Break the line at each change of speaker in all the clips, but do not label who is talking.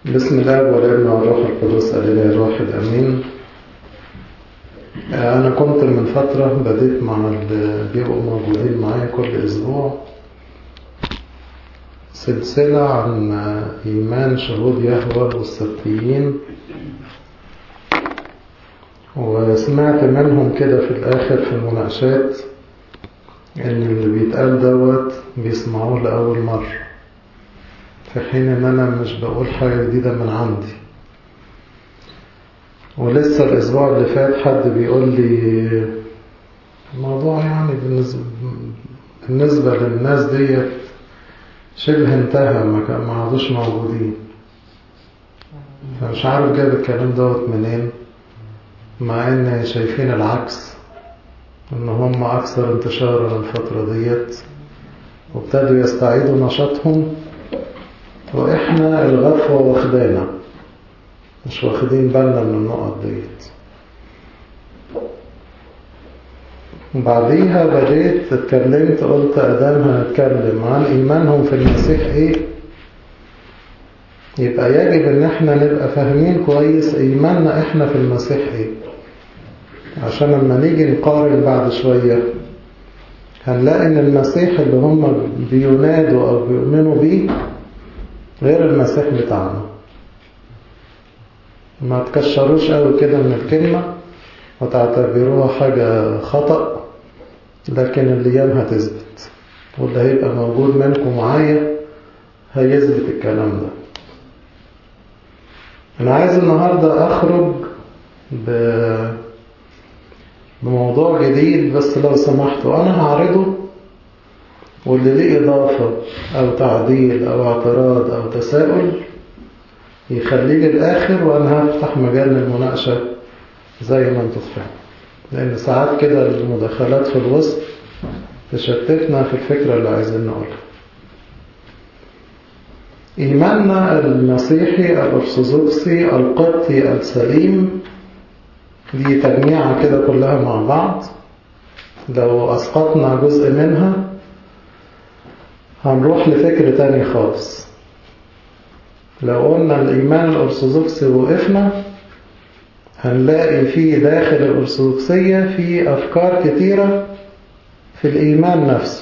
بسم الله والابن والروح القدس الإله الواحد أمين أنا كنت من فترة بديت مع اللي بيبقوا موجودين معايا كل أسبوع سلسلة عن إيمان شهود يهوى والسبتيين وسمعت منهم كده في الآخر في المناقشات إن اللي بيتقال دوت بيسمعوه لأول مرة في حين إن أنا مش بقول حاجة جديدة من عندي ولسه الأسبوع اللي فات حد بيقول لي الموضوع يعني بالنسبة, بالنسبة للناس ديت شبه انتهى ما عادوش موجودين فمش عارف جاب الكلام دوت منين مع ان شايفين العكس ان هم اكثر انتشارا الفترة ديت وابتدوا يستعيدوا نشاطهم واحنا الغفوة واخدانا مش واخدين بالنا من النقط ديت وبعديها بديت اتكلمت قلت ادام هنتكلم عن ايمانهم في المسيح ايه يبقى يجب ان احنا نبقى فاهمين كويس ايماننا احنا في المسيح ايه عشان لما نيجي نقارن بعد شوية هنلاقي ان المسيح اللي هم بينادوا او بيؤمنوا بيه غير المسيح بتاعنا ما تكشروش قوي كده من الكلمة وتعتبروها حاجة خطأ لكن الأيام هتثبت واللي هيبقى موجود منكم معايا هيثبت الكلام ده أنا عايز النهاردة أخرج ب... بموضوع جديد بس لو سمحتوا أنا هعرضه واللي ليه إضافة أو تعديل أو اعتراض أو تساؤل يخليه للآخر وأنا هفتح مجال للمناقشة زي ما انتوا تفهموا لأن ساعات كده المداخلات في الوسط تشتتنا في الفكرة اللي عايزين نقولها إيماننا المسيحي الأرثوذكسي القبطي السليم دي تجميعة كده كلها مع بعض لو أسقطنا جزء منها هنروح لفكر تاني خالص لو قلنا الإيمان الأرثوذكسي وقفنا هنلاقي في داخل الأرثوذكسية في أفكار كتيرة في الإيمان نفسه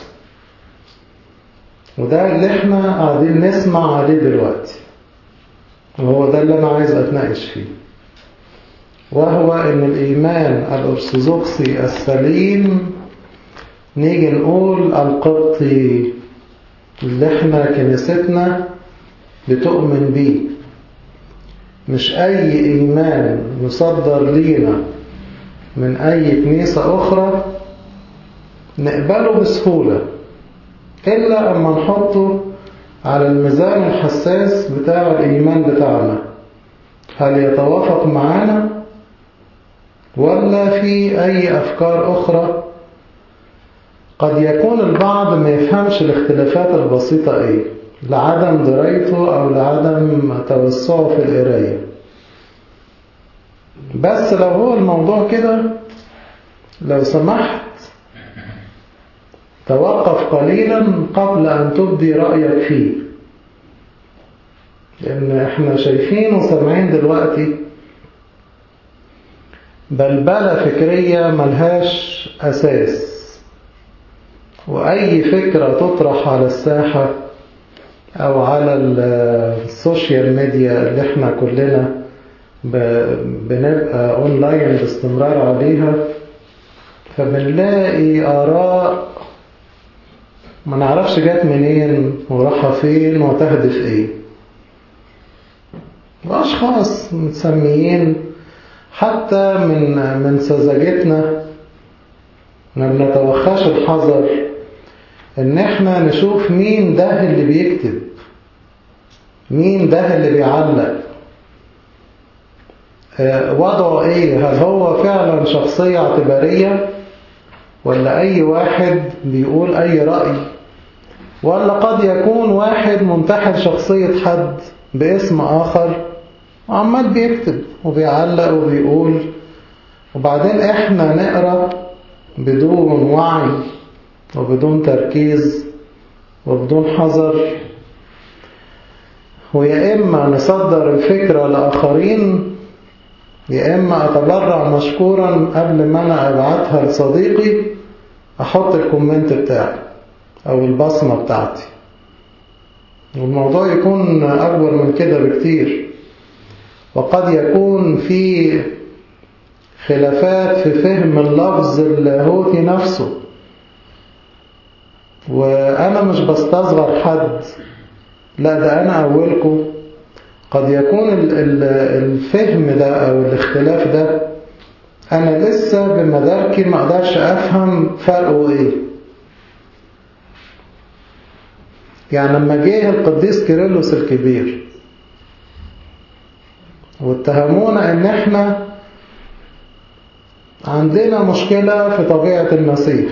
وده اللي احنا قاعدين نسمع عليه دلوقتي وهو ده اللي أنا عايز أتناقش فيه وهو أن الإيمان الأرثوذكسي السليم نيجي نقول القبطي اللي احنا كنيستنا بتؤمن بيه مش أي إيمان يصدر لينا من أي كنيسة أخرى نقبله بسهولة إلا أما نحطه على الميزان الحساس بتاع الإيمان بتاعنا هل يتوافق معانا ولا في أي أفكار أخرى قد يكون البعض ما يفهمش الاختلافات البسيطة إيه لعدم درايته أو لعدم توسعه في القراية بس لو هو الموضوع كده لو سمحت توقف قليلا قبل أن تبدي رأيك فيه لأن احنا شايفين وسامعين دلوقتي بلبلة فكرية ملهاش أساس وأي فكرة تطرح على الساحة أو على السوشيال ميديا اللي احنا كلنا بنبقى أونلاين باستمرار عليها فبنلاقي آراء ما نعرفش جات منين وراحة فين وتهدف ايه وأشخاص متسميين حتى من من سذاجتنا ما بنتوخاش الحذر ان احنا نشوف مين ده اللي بيكتب مين ده اللي بيعلق وضعه ايه هل هو فعلا شخصية اعتبارية ولا اي واحد بيقول اي رأي ولا قد يكون واحد منتحل شخصية حد باسم اخر عمال بيكتب وبيعلق وبيقول وبعدين احنا نقرأ بدون وعي وبدون تركيز وبدون حذر ويا إما نصدر الفكرة لآخرين يا إما أتبرع مشكورا قبل ما أنا أبعتها لصديقي أحط الكومنت بتاعي أو البصمة بتاعتي والموضوع يكون أكبر من كده بكتير وقد يكون في خلافات في فهم اللفظ اللاهوتي نفسه وأنا مش بستصغر حد لا ده أنا أولكم قد يكون الفهم ده أو الاختلاف ده أنا لسه بمداركي ما أقدرش أفهم فرقه إيه يعني لما جه القديس كيرلس الكبير واتهمونا ان احنا عندنا مشكلة في طبيعة المسيح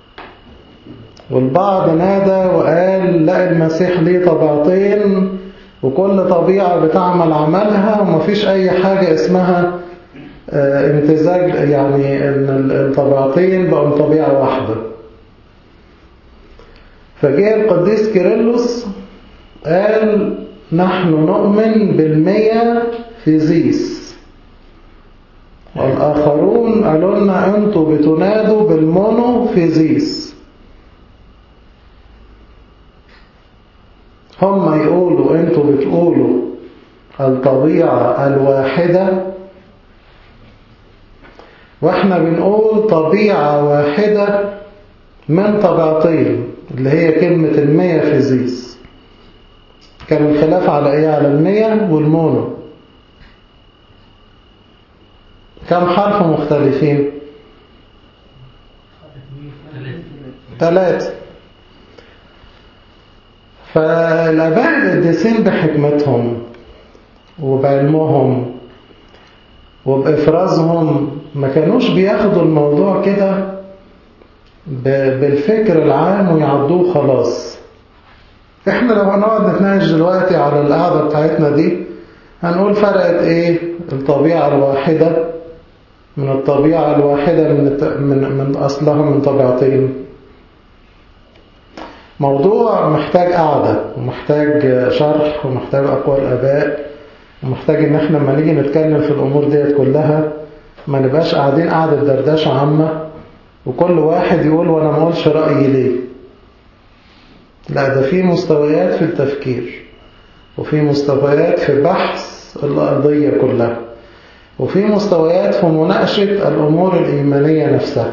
والبعض نادى وقال لا المسيح ليه طبيعتين وكل طبيعة بتعمل عملها ومفيش أي حاجة اسمها امتزاج يعني ان الطبيعتين بقوا طبيعة واحدة فجاء القديس كيرلس قال نحن نؤمن بالمية فيزيس والآخرون قالوا لنا أنتوا بتنادوا بالمونو فيزيس هم يقولوا أنتوا بتقولوا الطبيعة الواحدة واحنا بنقول طبيعة واحدة من طبيعتين اللي هي كلمة المية فيزيس كان الخلاف على ايه على المية والمونو كم حرف مختلفين ثلاثة فالآباء القديسين بحكمتهم وبعلمهم وبإفرازهم ما كانوش بياخدوا الموضوع كده بالفكر العام ويعدوه خلاص احنا لو هنقعد نتناقش دلوقتي على القعدة بتاعتنا دي هنقول فرقت ايه الطبيعة الواحدة من الطبيعة الواحدة من, من, من أصلها من طبيعتين موضوع محتاج قعدة ومحتاج شرح ومحتاج أقوال أباء ومحتاج إن احنا لما نيجي نتكلم في الأمور ديت كلها ما نبقاش قاعدين قعدة دردشة عامة وكل واحد يقول وأنا ما أقولش رأيي ليه لا ده في مستويات في التفكير وفي مستويات في بحث القضية كلها وفي مستويات في مناقشة الأمور الإيمانية نفسها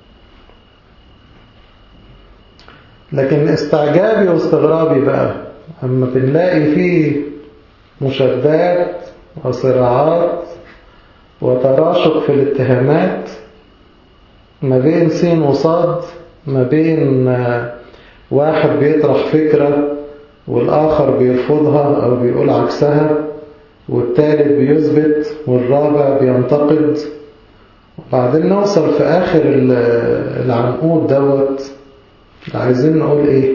لكن استعجابي واستغرابي بقى أما بنلاقي فيه مشادات وصراعات وتراشق في الاتهامات ما بين سين وصاد ما بين واحد بيطرح فكرة والآخر بيرفضها أو بيقول عكسها والثالث بيثبت والرابع بينتقد وبعدين نوصل في آخر العنقود دوت عايزين نقول إيه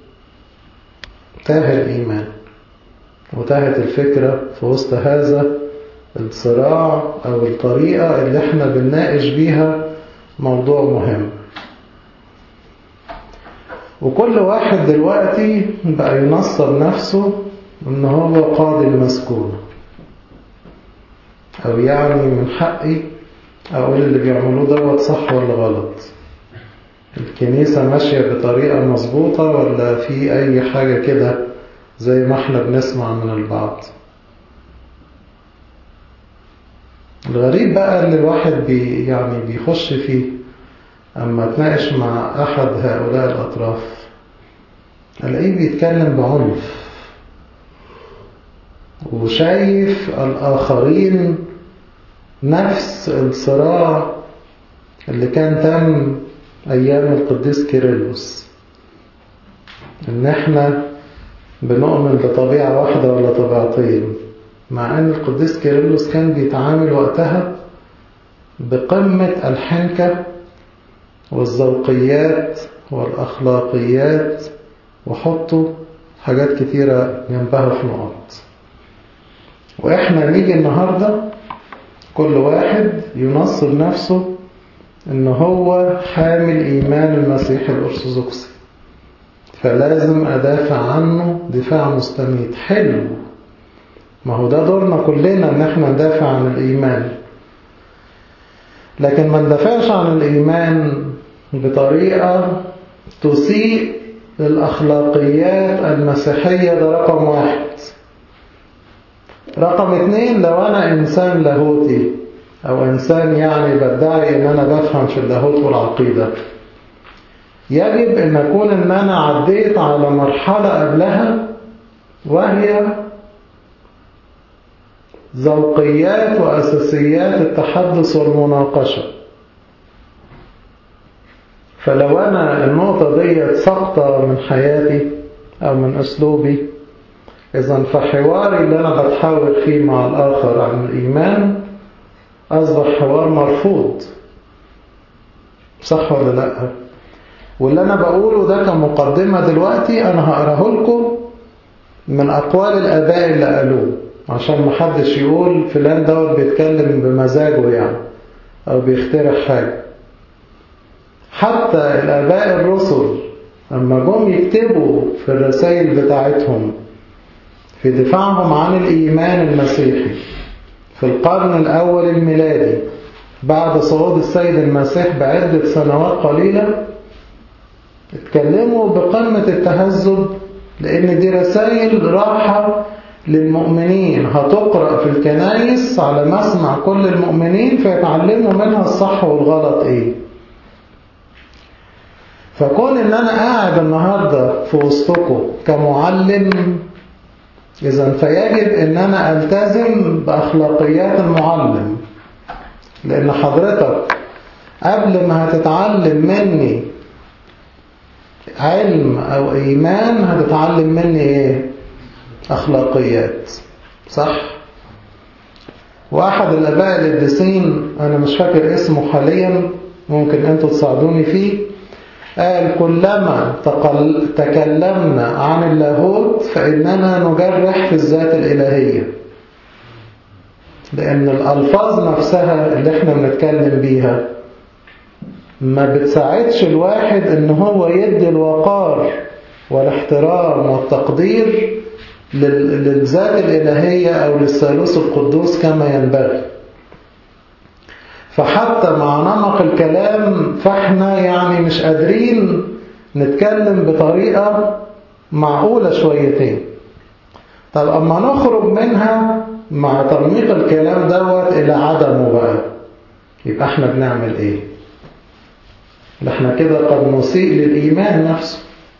تاه الإيمان وتاهت الفكرة في وسط هذا الصراع أو الطريقة اللي احنا بنناقش بيها موضوع مهم وكل واحد دلوقتي بقى ينصر نفسه ان هو قاضي المسكون او يعني من حقي اقول اللي بيعملوه دوت صح ولا غلط الكنيسة ماشية بطريقة مظبوطة ولا في اي حاجة كده زي ما احنا بنسمع من البعض الغريب بقى اللي الواحد بي يعني بيخش فيه أما اتناقش مع أحد هؤلاء الأطراف ألاقيه بيتكلم بعنف وشايف الآخرين نفس الصراع اللي كان تم أيام القديس كيرلس إن إحنا بنؤمن بطبيعة واحدة ولا طبيعتين مع أن القديس كيرلس كان بيتعامل وقتها بقمة الحنكة والذوقيات والأخلاقيات وحطوا حاجات كتيرة جنبها في نقط وإحنا نيجي النهاردة كل واحد ينصر نفسه إن هو حامل إيمان المسيح الأرثوذكسي فلازم أدافع عنه دفاع مستميت حلو ما هو ده دورنا كلنا ان احنا ندافع عن الإيمان لكن ما ندافعش عن الإيمان بطريقة تسيء للأخلاقيات المسيحية ده رقم واحد رقم اتنين لو أنا إنسان لاهوتي أو إنسان يعني بدعي إن أنا بفهم في اللاهوت والعقيدة يجب أن أكون أن أنا عديت على مرحلة قبلها وهي ذوقيات وأساسيات التحدث والمناقشة فلو أنا النقطة دي سقطة من حياتي أو من أسلوبي إذا فحواري اللي أنا بتحاور فيه مع الآخر عن الإيمان أصبح حوار مرفوض صح ولا لأ واللي أنا بقوله ده كمقدمة دلوقتي أنا هقراه لكم من أقوال الآباء اللي قالوه عشان محدش يقول فلان دوت بيتكلم بمزاجه يعني أو بيخترع حاجة حتى الآباء الرسل لما جم يكتبوا في الرسائل بتاعتهم في دفاعهم عن الإيمان المسيحي في القرن الأول الميلادي بعد صعود السيد المسيح بعدة سنوات قليلة اتكلموا بقمة التهذب لأن دي رسائل راحة للمؤمنين هتقرأ في الكنايس على مسمع كل المؤمنين فيتعلموا منها الصح والغلط ايه فكون ان انا قاعد النهاردة في وسطكم كمعلم اذا فيجب ان انا التزم باخلاقيات المعلم لان حضرتك قبل ما هتتعلم مني علم او ايمان هتتعلم مني ايه أخلاقيات صح؟ واحد الأباء القديسين أنا مش فاكر اسمه حاليا ممكن أنتوا تساعدوني فيه قال كلما تقل... تكلمنا عن اللاهوت فإننا نجرح في الذات الإلهية لأن الألفاظ نفسها اللي احنا بنتكلم بيها ما بتساعدش الواحد ان هو يدي الوقار والاحترام والتقدير للذات الإلهية أو للثالوث القدوس كما ينبغي فحتى مع نمق الكلام فاحنا يعني مش قادرين نتكلم بطريقة معقولة شويتين طب أما نخرج منها مع ترميق الكلام دوت إلى عدمه بقى يبقى احنا بنعمل ايه احنا كده قد نسيء للإيمان نفسه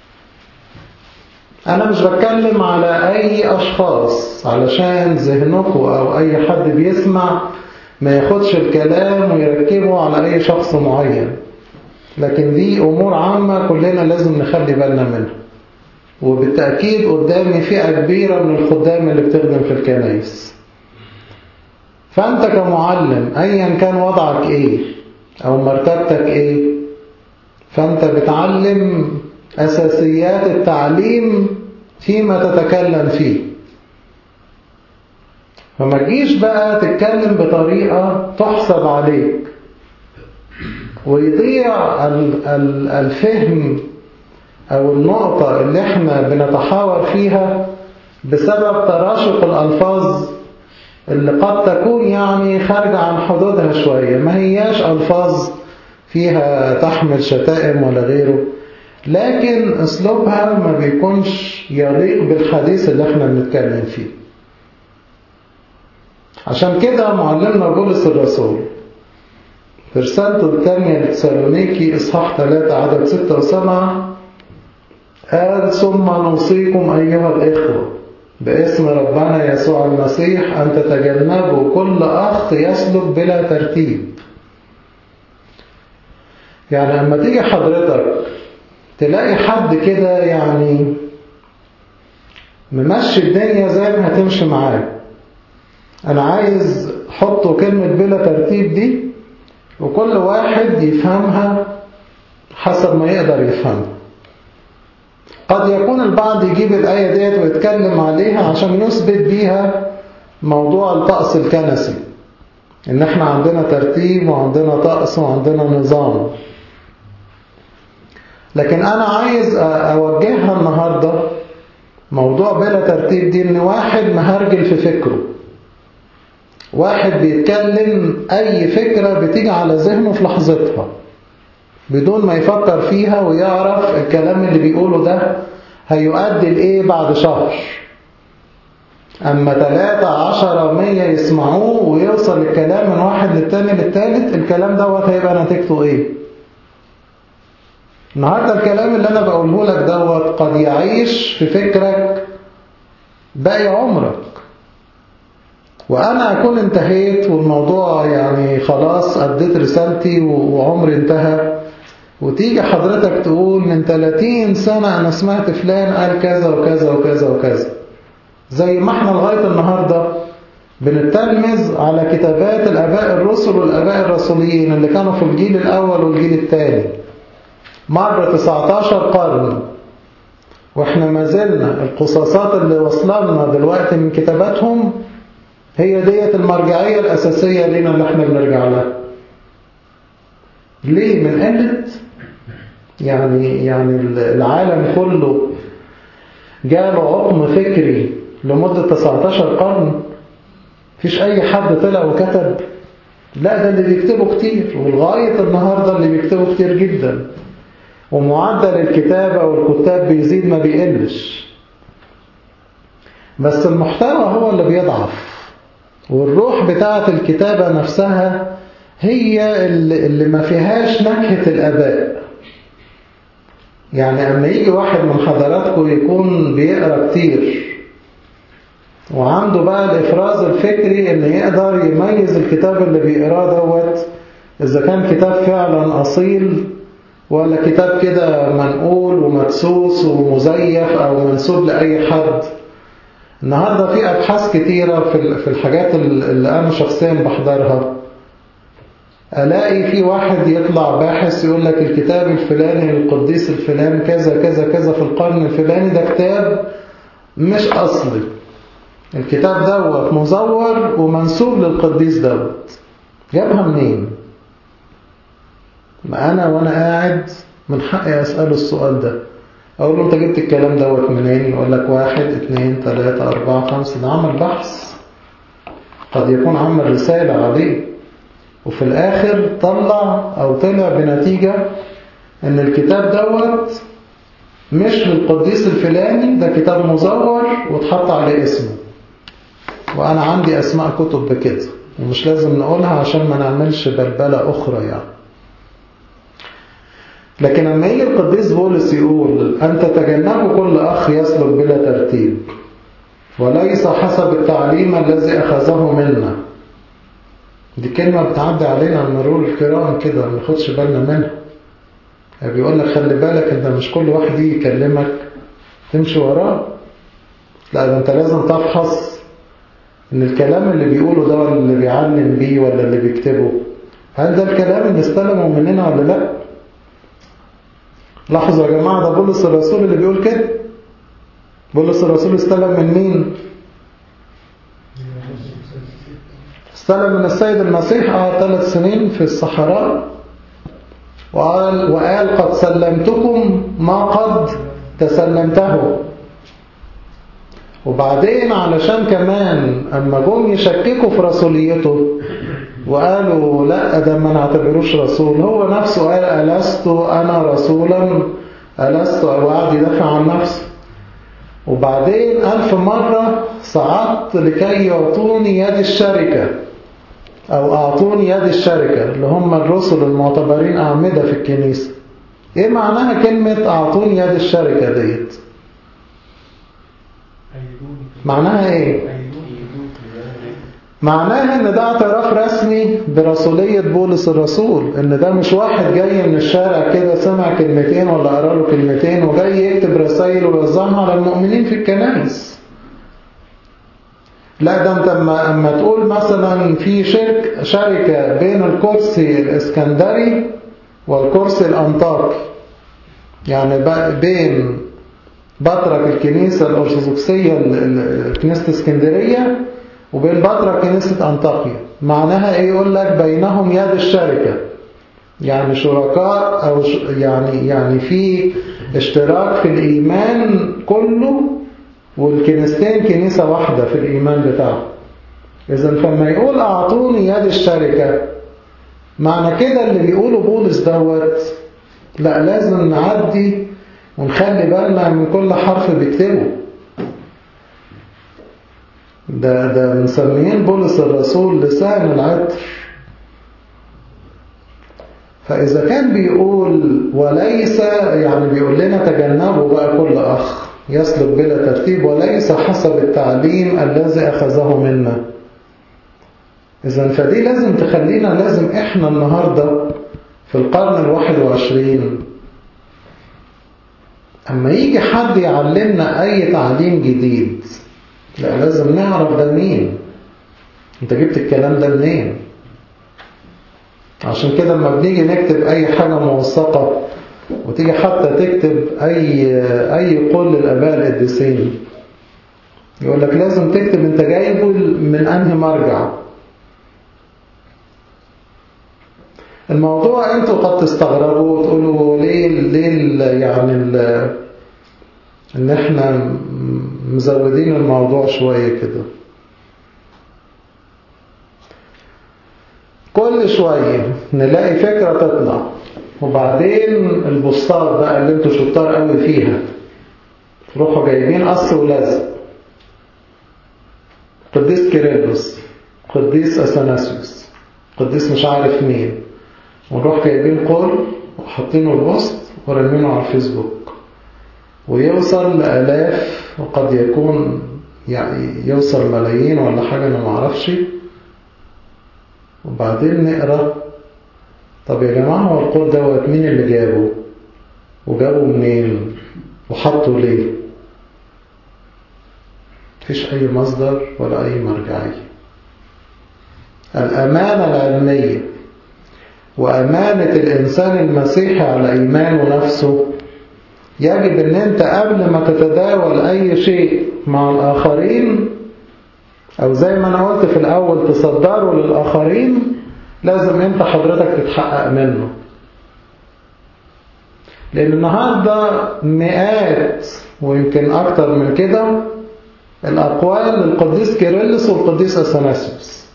أنا مش بتكلم على أي أشخاص علشان ذهنكم أو أي حد بيسمع ما ياخدش الكلام ويركبه على أي شخص معين لكن دي أمور عامة كلنا لازم نخلي بالنا منها وبالتأكيد قدامي فئة كبيرة من الخدام اللي بتخدم في الكنائس فأنت كمعلم أيا كان وضعك إيه أو مرتبتك إيه فأنت بتعلم أساسيات التعليم فيما تتكلم فيه فما تجيش بقى تتكلم بطريقة تحسب عليك ويضيع الفهم أو النقطة اللي احنا بنتحاور فيها بسبب تراشق الألفاظ اللي قد تكون يعني خارجة عن حدودها شوية ما هياش ألفاظ فيها تحمل شتائم ولا غيره لكن اسلوبها ما بيكونش يليق بالحديث اللي احنا بنتكلم فيه عشان كده معلمنا بولس الرسول في رسالته الثانية لتسالونيكي إصحاح 3 عدد 6 و7 قال ثم نوصيكم أيها الإخوة باسم ربنا يسوع المسيح أن تتجنبوا كل أخ يسلك بلا ترتيب يعني لما تيجي حضرتك تلاقي حد كده يعني ممشي الدنيا زي ما هتمشي معاه انا عايز حطوا كلمة بلا ترتيب دي وكل واحد يفهمها حسب ما يقدر يفهمها قد يكون البعض يجيب الآية ديت ويتكلم عليها عشان يثبت بيها موضوع الطقس الكنسي ان احنا عندنا ترتيب وعندنا طقس وعندنا نظام لكن أنا عايز أوجهها النهاردة موضوع بلا ترتيب دي ان واحد مهرجل في فكره واحد بيتكلم اي فكرة بتيجي على ذهنه في لحظتها بدون ما يفكر فيها ويعرف الكلام اللي بيقوله ده هيؤدي لإيه بعد شهر أما ثلاثة عشرة مية يسمعوه ويوصل الكلام من واحد للتاني للتالت الكلام دوت هيبقى نتيجته إيه النهاردة الكلام اللي أنا بقوله لك دوت قد يعيش في فكرك باقي عمرك وأنا أكون انتهيت والموضوع يعني خلاص أديت رسالتي وعمري انتهى وتيجي حضرتك تقول من 30 سنة أنا سمعت فلان قال كذا وكذا وكذا وكذا زي ما احنا لغاية النهاردة بنتلمذ على كتابات الأباء الرسل والأباء الرسوليين اللي كانوا في الجيل الأول والجيل الثاني مر 19 قرن واحنا ما زلنا القصاصات اللي وصلنا دلوقتي من كتاباتهم هي ديت المرجعية الأساسية لنا اللي احنا بنرجع لها ليه من قلة يعني يعني العالم كله جاله عقم فكري لمدة 19 قرن فيش أي حد طلع وكتب لا ده اللي بيكتبوا كتير ولغاية النهاردة اللي بيكتبوا كتير جدا ومعدل الكتابة والكتاب بيزيد ما بيقلش بس المحتوى هو اللي بيضعف والروح بتاعة الكتابة نفسها هي اللي ما فيهاش نكهة الأباء يعني أما يجي واحد من حضراتكم يكون بيقرأ كتير وعنده بقى الإفراز الفكري إن يقدر يميز الكتاب اللي بيقراه دوت إذا كان كتاب فعلا أصيل ولا كتاب كده منقول ومدسوس ومزيف أو منسوب لأي حد النهاردة في أبحاث كتيرة في الحاجات اللي أنا شخصيا بحضرها ألاقي في واحد يطلع باحث يقول لك الكتاب الفلاني للقديس الفلاني كذا كذا كذا في القرن الفلاني ده كتاب مش أصلي الكتاب دوت مزور ومنسوب للقديس دوت جابها منين ما أنا وأنا قاعد من حقي أسأله السؤال ده أقول له أنت جبت الكلام دوت منين يقول لك واحد اثنين ثلاثة أربعة خمسة ده عمل بحث قد يكون عمل رسالة عليه وفي الآخر طلع أو طلع بنتيجة أن الكتاب دوت مش للقديس الفلاني ده كتاب مزور واتحط عليه اسمه وأنا عندي أسماء كتب بكده ومش لازم نقولها عشان ما نعملش بلبلة أخرى يعني لكن لما يجي القديس بولس يقول أن تتجنبوا كل أخ يسلك بلا ترتيب وليس حسب التعليم الذي أخذه منا دي كلمة بتعدي علينا المرور الكرام كده ما ناخدش بالنا منها بيقول لك خلي بالك انت مش كل واحد يجي يكلمك تمشي وراه لا ده انت لازم تفحص ان الكلام اللي بيقوله ده ولا اللي بيعلم بيه ولا اللي بيكتبه هل ده الكلام اللي استلمه مننا ولا لا لاحظوا يا جماعة ده بولس الرسول اللي بيقول كده بولس الرسول استلم من مين استلم من السيد المسيح قعد ثلاث سنين في الصحراء وقال, وقال قد سلمتكم ما قد تسلمته وبعدين علشان كمان أما جم يشككوا في رسوليته وقالوا لا ده ما نعتبروش رسول هو نفسه قال ألست أنا رسولا ألست وقعد يدافع عن نفسه وبعدين ألف مرة صعدت لكي يعطوني يد الشركة أو أعطوني يد الشركة اللي هم الرسل المعتبرين أعمدة في الكنيسة إيه معناها كلمة أعطوني يد الشركة ديت معناها إيه معناها ان ده اعتراف رسمي برسولية بولس الرسول ان ده مش واحد جاي من الشارع كده سمع كلمتين ولا قرأ له كلمتين وجاي يكتب رسائل ويوزعها على المؤمنين في الكنائس لا ده انت اما, اما تقول مثلا في شرك شركة بين الكرسي الاسكندري والكرسي الانطاكي يعني بين بطرك الكنيسة الأرثوذكسية كنيسة اسكندرية وبين بطرك كنيسة أنطاكيا معناها إيه يقول لك بينهم يد الشركة يعني شركاء أو ش... يعني يعني في اشتراك في الإيمان كله والكنيستين كنيسة واحدة في الإيمان بتاعه إذا فلما يقول أعطوني يد الشركة معنى كده اللي بيقوله بولس دوت لا لازم نعدي ونخلي بالنا من كل حرف بيكتبه ده ده مسميين بولس الرسول لسان العطر فإذا كان بيقول وليس يعني بيقول لنا تجنبوا بقى كل أخ يسلك بلا ترتيب وليس حسب التعليم الذي أخذه منا إذا فدي لازم تخلينا لازم إحنا النهاردة في القرن الواحد وعشرين أما يجي حد يعلمنا أي تعليم جديد لا لازم نعرف ده مين انت جبت الكلام ده منين عشان كده لما بنيجي نكتب أي حاجة موثقة وتيجي حتى تكتب أي أي قول للآباء القديسين يقول لك لازم تكتب أنت جايبه من أنهي مرجع الموضوع أنتوا قد تستغربوا وتقولوا ليه ليه يعني إن إحنا مزودين الموضوع شوية كده كل شوية نلاقي فكرة تطلع وبعدين البوستات بقى اللي انتوا شطار قوي فيها تروحوا جايبين قص ولزق قديس كيرلس قديس اثناسيوس قديس مش عارف مين ونروح جايبين قول وحاطينه الوسط ورمينه على الفيسبوك ويوصل لآلاف وقد يكون يعني يوصل ملايين ولا حاجة أنا معرفش وبعدين نقرأ طب يا جماعة هو القول دوت مين اللي جابه وجابه منين وحطه ليه مفيش أي مصدر ولا أي مرجعية الأمانة العلمية وأمانة الإنسان المسيحي على إيمانه نفسه يجب أن أنت قبل ما تتداول أي شيء مع الآخرين أو زي ما أنا قلت في الأول تصدره للآخرين لازم أنت حضرتك تتحقق منه لأن النهاردة مئات ويمكن أكتر من كده الأقوال للقديس كيرلس والقديس أثناسيوس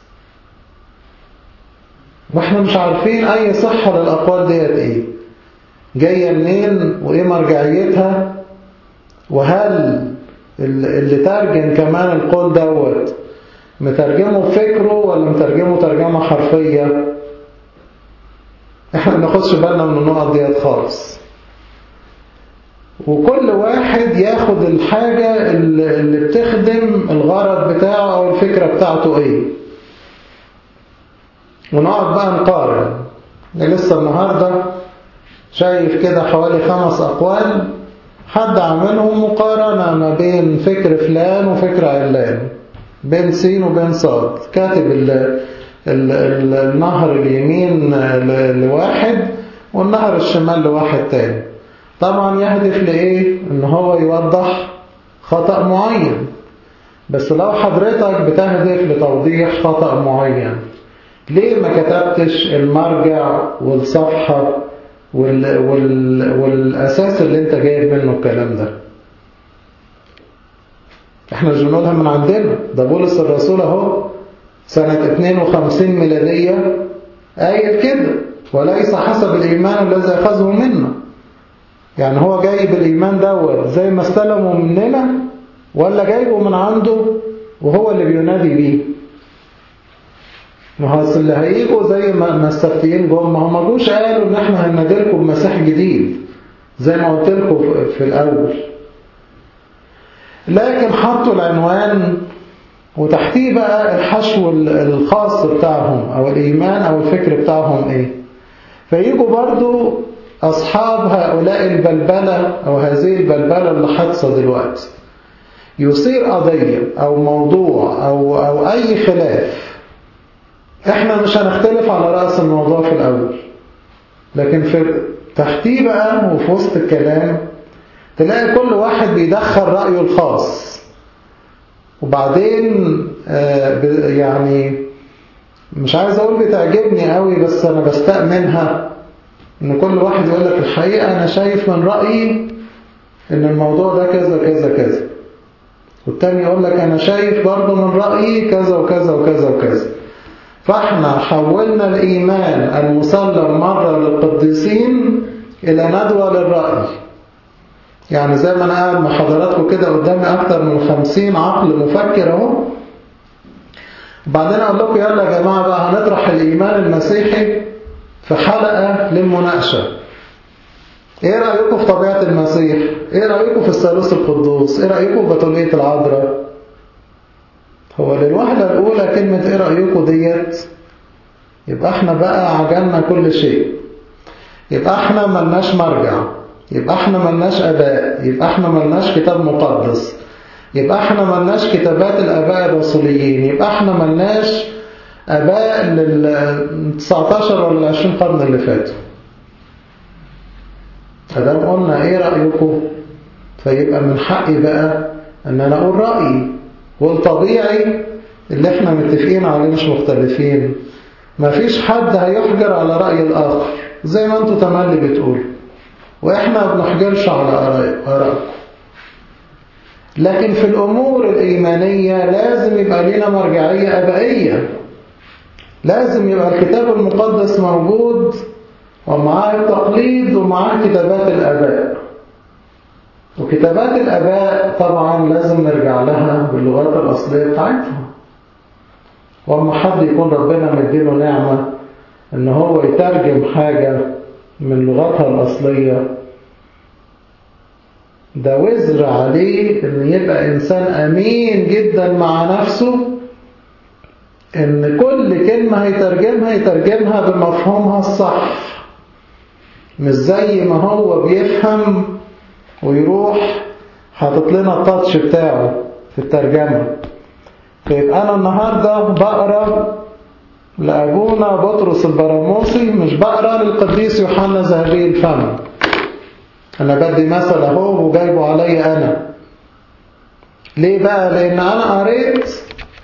واحنا مش عارفين أي صحة للأقوال ديت إيه جاية منين وإيه مرجعيتها وهل اللي ترجم كمان القول دوت مترجمه بفكره ولا مترجمه ترجمة حرفية احنا ما ناخدش بالنا من النقط ديت خالص وكل واحد ياخد الحاجة اللي بتخدم الغرض بتاعه أو الفكرة بتاعته إيه ونقعد بقى نقارن لسه النهاردة شايف كده حوالي خمس أقوال حد عاملهم مقارنة ما بين فكر فلان وفكر علان بين سين وبين صاد كاتب ال ال ال النهر اليمين لواحد والنهر الشمال لواحد تاني طبعا يهدف لإيه؟ إن هو يوضح خطأ معين بس لو حضرتك بتهدف لتوضيح خطأ معين ليه ما كتبتش المرجع والصفحة وال وال والأساس اللي انت جايب منه الكلام ده احنا مش بنقولها من عندنا ده بولس الرسول اهو سنة 52 ميلادية قايل كده وليس حسب الإيمان الذي أخذه منا يعني هو جايب الإيمان دوت زي ما استلمه مننا ولا جايبه من عنده وهو اللي بينادي بيه ما هو اللي هيجوا زي ما السبتيين جم ما هم ما جوش قالوا ان احنا هننادلكم بمسيح جديد زي ما قلت لكم في الاول لكن حطوا العنوان وتحتيه بقى الحشو الخاص بتاعهم او الايمان او الفكر بتاعهم ايه فيجوا برضو اصحاب هؤلاء البلبلة او هذه البلبلة اللي حادثة دلوقتي يصير قضية او موضوع او, أو اي خلاف احنا مش هنختلف على رأس الموضوع في الأول لكن في تحتيه بقى وفي وسط الكلام تلاقي كل واحد بيدخل رأيه الخاص وبعدين آه يعني مش عايز أقول بتعجبني قوي بس أنا بستأمنها إن كل واحد يقول لك الحقيقة أنا شايف من رأيي إن الموضوع ده كذا كذا كذا والتاني يقول لك أنا شايف برضه من رأيي كذا وكذا وكذا وكذا فاحنا حولنا الإيمان المسلم مرة للقديسين إلى ندوة للرأي يعني زي ما أنا قاعد مع حضراتكم كده قدامي أكتر من خمسين عقل مفكر أهو بعدين أقول لكم يلا يا جماعة بقى هنطرح الإيمان المسيحي في حلقة للمناقشة إيه رأيكم في طبيعة المسيح؟ إيه رأيكم في الثالوث القدوس؟ إيه رأيكم في بطولية العذراء؟ هو للوحدة الأولى كلمة إيه رأيكم ديت يبقى احنا بقى عجلنا كل شيء يبقى احنا ملناش مرجع يبقى احنا ملناش أباء يبقى احنا ملناش كتاب مقدس يبقى احنا ملناش كتابات الآباء الرسوليين يبقى احنا ملناش آباء لل 19 ولا 20 قرن اللي فاتوا فدام قلنا ايه رأيكم فيبقى من حقي بقى ان انا اقول رأيي والطبيعي اللي احنا متفقين عليه مش مختلفين مفيش حد هيحجر على رأي الآخر زي ما انتوا تملي بتقولوا واحنا ما بنحجرش على آرائكم لكن في الأمور الإيمانية لازم يبقى لنا مرجعية أبائية لازم يبقى الكتاب المقدس موجود ومعاه التقليد ومعاه كتابات الآباء وكتابات الآباء طبعا لازم نرجع لها باللغات الأصلية بتاعتها وأما حد يكون ربنا مديله نعمة إن هو يترجم حاجة من لغتها الأصلية ده وزر عليه إن يبقى إنسان أمين جدا مع نفسه إن كل كلمة هيترجمها يترجمها بمفهومها الصح مش زي ما هو بيفهم ويروح حاطط لنا التاتش بتاعه في الترجمة فيبقى أنا النهاردة بقرأ لأبونا بطرس البراموسي مش بقرأ للقديس يوحنا ذهبي الفم أنا بدي مثل أهو وجايبه علي أنا ليه بقى؟ لأن أنا قريت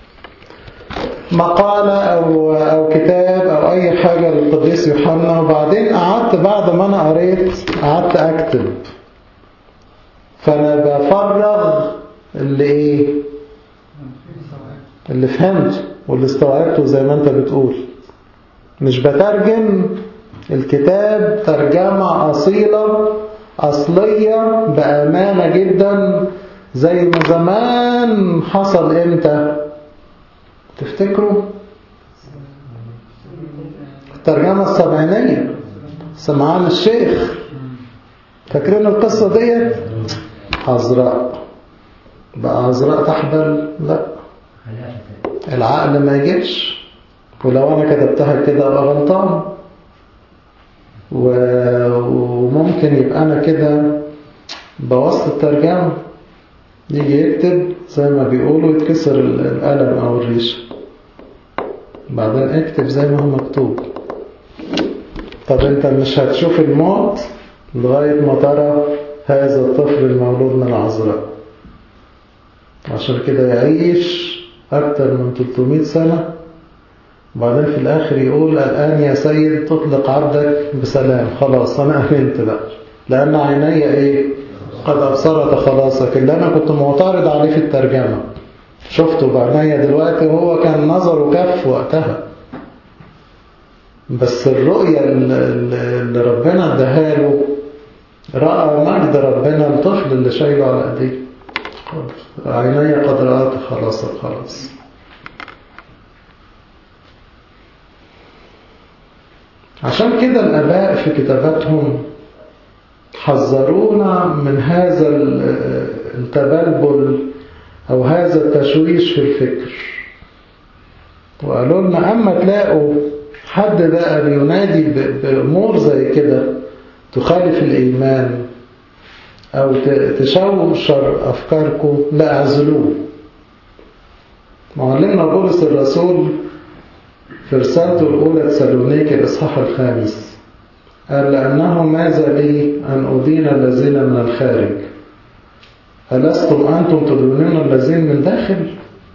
مقالة أو, أو كتاب أو أي حاجة للقديس يوحنا وبعدين قعدت بعد ما أنا قريت قعدت أكتب فأنا بفرغ اللي إيه اللي فهمته واللي استوعبته زي ما أنت بتقول مش بترجم الكتاب ترجمة أصيلة أصلية بأمانة جدا زي ما زمان حصل إمتى تفتكروا الترجمة السبعينية سمعان الشيخ فاكرين القصة ديت عذراء بقى عذراء تحبل لا العقل ما يجيش ولو انا كتبتها كده ابقى غلطان وممكن يبقى انا كده بوظت الترجمة يجي يكتب زي ما بيقولوا يتكسر القلم او الريشة بعدين اكتب زي ما هو مكتوب طب انت مش هتشوف الموت لغاية ما ترى هذا الطفل المولود من العذراء عشان كده يعيش أكتر من 300 سنة وبعدين في الآخر يقول الآن يا سيد تطلق عبدك بسلام خلاص أنا أمنت بقى لأن عيني إيه قد أبصرت خلاصك اللي أنا كنت معترض عليه في الترجمة شفته بعيني دلوقتي وهو كان نظره كف وقتها بس الرؤية اللي ربنا اداها له رأى مجد ربنا الطفل اللي شايله على ايديه عيني قد رأت خلاص خلاص عشان كده الآباء في كتاباتهم حذرونا من هذا التبلبل أو هذا التشويش في الفكر وقالوا لنا أما تلاقوا حد بقى بينادي بأمور زي كده تخالف الإيمان أو تشوشر أفكاركم لا أعزلوه معلمنا بولس الرسول في رسالته الأولى تسالونيك الإصحاح الخامس قال لأنه ماذا لي أن أدين الذين من الخارج ألستم أنتم تدونون الذين من داخل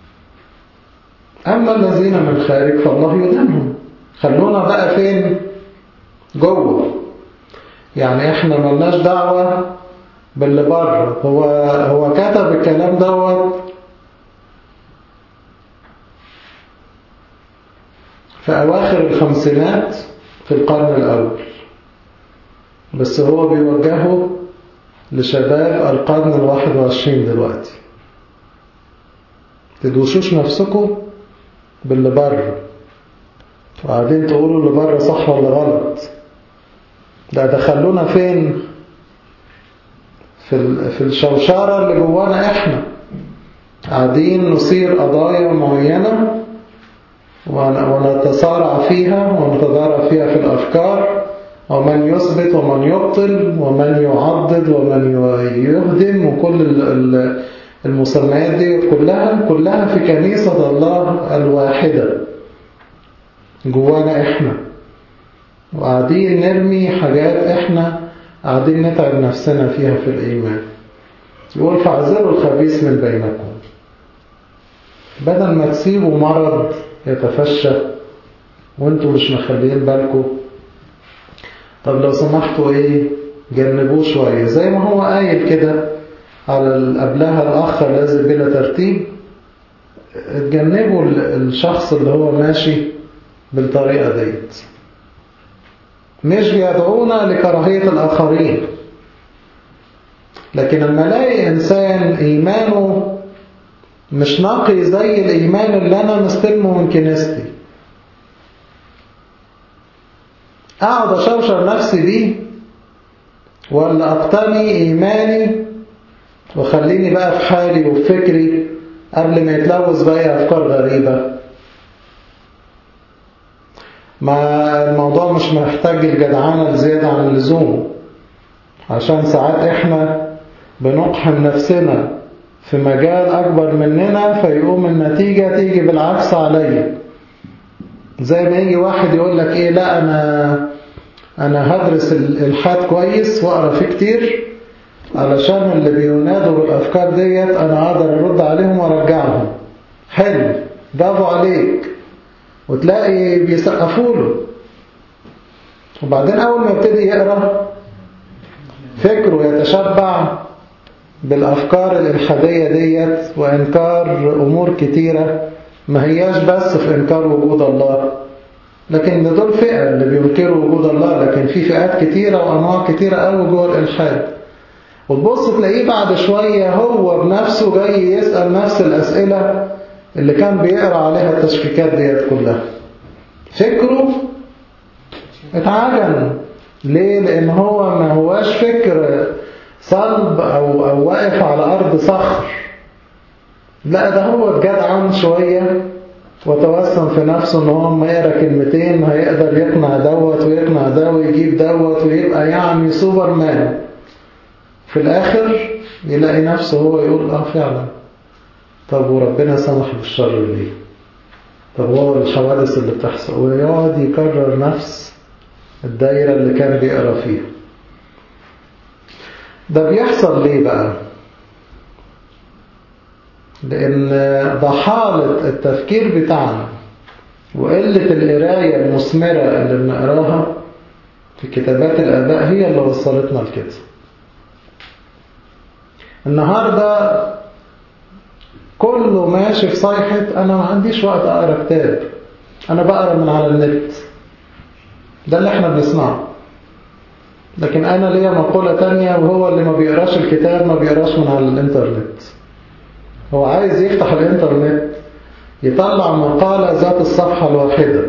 أما الذين من الخارج فالله يدينهم خلونا بقى فين جوه يعني احنا ملناش دعوة باللي بره هو هو كتب الكلام دوت في أواخر الخمسينات في القرن الأول بس هو بيوجهه لشباب القرن الواحد وعشرين دلوقتي تدوشوش نفسكم باللي بره وقاعدين تقولوا اللي بره صح ولا غلط ده دخلونا فين في في الشوشرة اللي جوانا احنا قاعدين نصير قضايا معينة ونتصارع فيها ونتضارب فيها في الأفكار ومن يثبت ومن يبطل ومن يعضد ومن يهدم وكل المسميات دي كلها كلها في كنيسة الله الواحدة جوانا احنا وقاعدين نرمي حاجات احنا قاعدين نتعب نفسنا فيها في الإيمان يقول فاعذروا الخبيث من بينكم بدل ما تسيبوا مرض يتفشى وانتوا مش مخليين بالكم طب لو سمحتوا ايه جنبوه شوية زي ما هو قايل كده على قبلها الأخ الذي بلا ترتيب اتجنبوا الشخص اللي هو ماشي بالطريقة ديت مش بيدعونا لكراهية الآخرين لكن لما الاقي إنسان إيمانه مش نقي زي الإيمان اللي أنا مستلمه من كنيستي أقعد أشوشر نفسي بيه ولا أقتني إيماني وخليني بقى في حالي وفي فكري قبل ما يتلوث بأي أفكار غريبة ما الموضوع مش محتاج الجدعانة زيادة عن اللزوم عشان ساعات احنا بنقحم نفسنا في مجال أكبر مننا فيقوم النتيجة تيجي بالعكس عليا زي ما يجي واحد يقول لك ايه لا انا انا هدرس الالحاد كويس واقرا فيه كتير علشان اللي بينادوا بالافكار ديت انا اقدر ارد عليهم وارجعهم حلو برافو عليك وتلاقي بيسقفوا له وبعدين اول ما يبتدي يقرا فكره يتشبع بالافكار الالحاديه ديت وانكار امور كتيره ما هياش بس في إنكار وجود الله لكن دول فئة اللي بينكروا وجود الله لكن في فئات كتيرة وأنواع كتيرة قوي جوه الإلحاد وتبص تلاقيه بعد شوية هو بنفسه جاي يسأل نفس الأسئلة اللي كان بيقرأ عليها التشكيكات ديت كلها فكره اتعجن ليه؟ لأن هو ما هواش فكر صلب أو, أو واقف على أرض صخر لا ده هو اتجدعن شوية وتوسم في نفسه ان هو ما يقرا كلمتين هيقدر يقنع دوت ويقنع ده ويجيب دوت ويبقى يعني سوبرمان في الاخر يلاقي نفسه هو يقول اه فعلا طب وربنا سمح بالشر ليه طب هو الحوادث اللي بتحصل ويقعد يكرر نفس الدايرة اللي كان بيقرا فيها ده بيحصل ليه بقى لأن ضحالة التفكير بتاعنا وقلة القراية المثمرة اللي بنقراها في كتابات الآباء هي اللي وصلتنا لكده النهاردة كله ماشي في صيحة أنا ما عنديش وقت أقرأ كتاب أنا بقرأ من على النت ده اللي احنا بنسمعه لكن أنا ليا مقولة تانية وهو اللي ما بيقراش الكتاب ما بيقراش من على الإنترنت هو عايز يفتح الانترنت يطلع مقالة ذات الصفحة الواحدة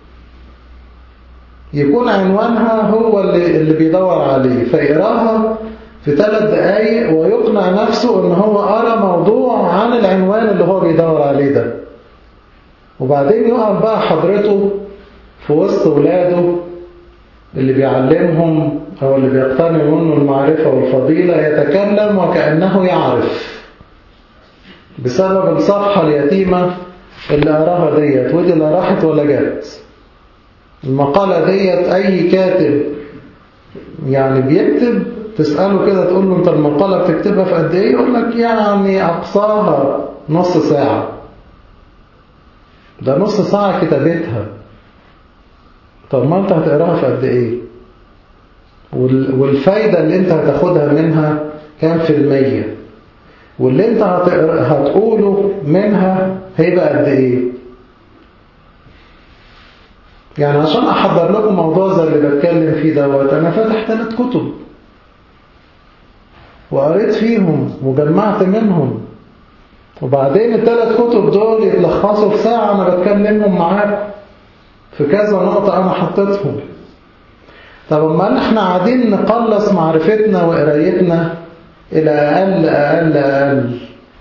يكون عنوانها هو اللي, اللي بيدور عليه فيقراها في ثلاث دقايق ويقنع نفسه ان هو قرا موضوع عن العنوان اللي هو بيدور عليه ده وبعدين يقف بقى حضرته في وسط ولاده اللي بيعلمهم او اللي بيقتني منه المعرفة والفضيلة يتكلم وكأنه يعرف بسبب الصفحة اليتيمة اللي قراها ديت ودي لا راحت ولا جت المقالة ديت أي كاتب يعني بيكتب تسأله كده تقول له أنت المقالة بتكتبها في قد إيه يقول لك يعني أقصاها نص ساعة ده نص ساعة كتابتها طب ما أنت هتقراها في قد إيه والفايدة اللي أنت هتاخدها منها كام في المية واللي انت هتقوله منها هيبقى قد ايه يعني عشان أحضر لكم موضوع زي اللي بتكلم فيه دوت أنا فاتح ثلاث كتب وقريت فيهم وجمعت منهم وبعدين الثلاث كتب دول يتلخصوا في ساعة أنا بتكلمهم معاكم في كذا نقطة أنا حطيتهم طب أما احنا قاعدين نقلص معرفتنا وقرايتنا إلى أقل أقل أقل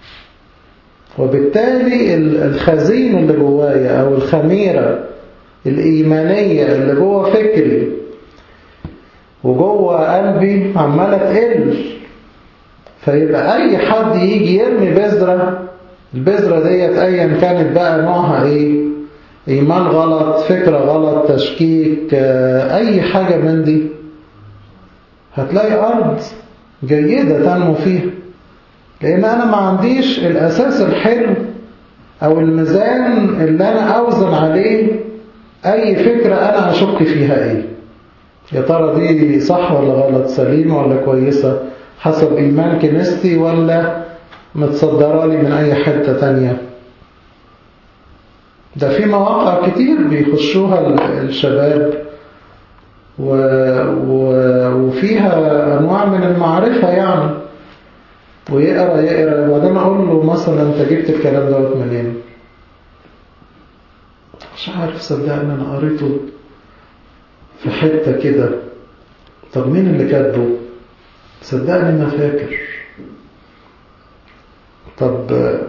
وبالتالي الخزين اللي جوايا أو الخميرة الإيمانية اللي جوه فكري وجوه قلبي عمالة تقل فيبقى أي حد يجي يرمي بذرة البذرة ديت أيا كانت بقى نوعها إيه إيمان غلط فكرة غلط تشكيك أي حاجة من دي هتلاقي أرض جيدة تنمو فيها لأن أنا ما عنديش الأساس الحلو أو الميزان اللي أنا أوزن عليه أي فكرة أنا أشك فيها إيه يا ترى دي صح ولا غلط سليمة ولا كويسة حسب إيمان كنيستي ولا متصدرة لي من أي حتة تانية ده في مواقع كتير بيخشوها الشباب و... و... وفيها أنواع من المعرفة يعني ويقرأ يقرأ وبعدين أقول له مثلا أنت جبت الكلام دوت منين مش عارف صدقني أنا قريته في حتة كده طب مين اللي كاتبه صدقني ما فاكر طب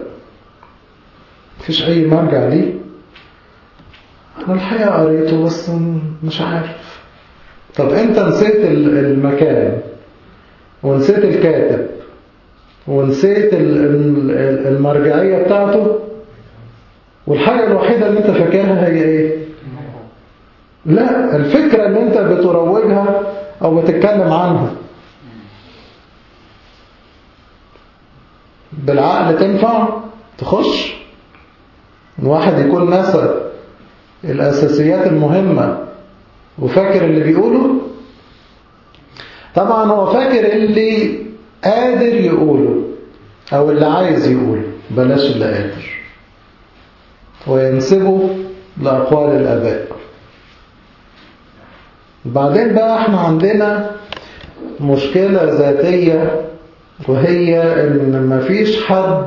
مفيش أي مرجع ليه أنا الحقيقة قريته بس مش عارف طب أنت نسيت المكان ونسيت الكاتب ونسيت المرجعية بتاعته والحاجة الوحيدة اللي انت فاكرها هي ايه لا الفكرة اللي انت بتروجها او بتتكلم عنها بالعقل تنفع تخش واحد يكون نسى الأساسيات المهمة وفاكر اللي بيقوله طبعا هو فاكر اللي قادر يقوله أو اللي عايز يقوله بلاش اللي قادر وينسبه لأقوال الآباء بعدين بقى احنا عندنا مشكلة ذاتية وهي ان مفيش حد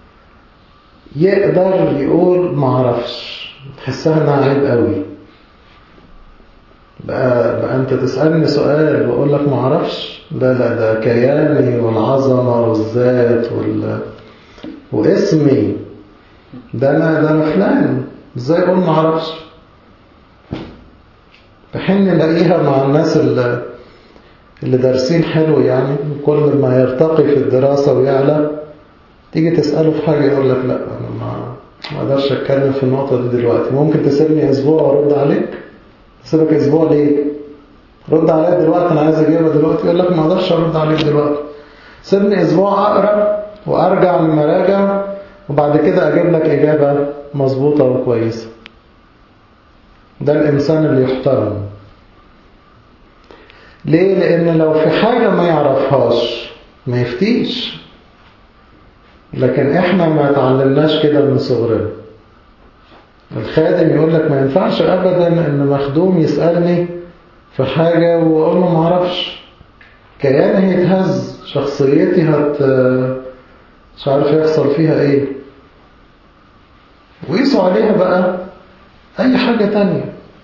يقدر يقول معرفش تحسها انها عيب قوي بقى, بقى انت تسألني سؤال واقول لك معرفش لا لا ده كياني والعظمة والذات وال... واسمي ده انا ده انا فلان ازاي اقول معرفش بحين نلاقيها مع الناس اللي, اللي دارسين حلو يعني كل ما يرتقي في الدراسة ويعلى تيجي تسأله في حاجة يقول لك لا أنا ما ما اقدرش أتكلم في النقطة دي دلوقتي ممكن تسيبني أسبوع وأرد عليك تسيبك أسبوع ليه؟ رد عليا دلوقتي أنا عايز أجيبها دلوقتي يقول لك ما أقدرش أرد عليك دلوقتي سيبني أسبوع أقرأ وأرجع للمراجع وبعد كده أجيب لك إجابة مظبوطة وكويسة ده الإنسان اللي يحترم ليه؟ لأن لو في حاجة ما يعرفهاش ما يفتيش لكن احنا ما تعلمناش كده من صغرنا الخادم يقول لك ما ينفعش ابدا ان مخدوم يسألني في حاجة واقول له ما اعرفش كياني هيتهز شخصيتي هت مش عارف يحصل فيها ايه وقيسوا عليها بقى اي حاجة تانية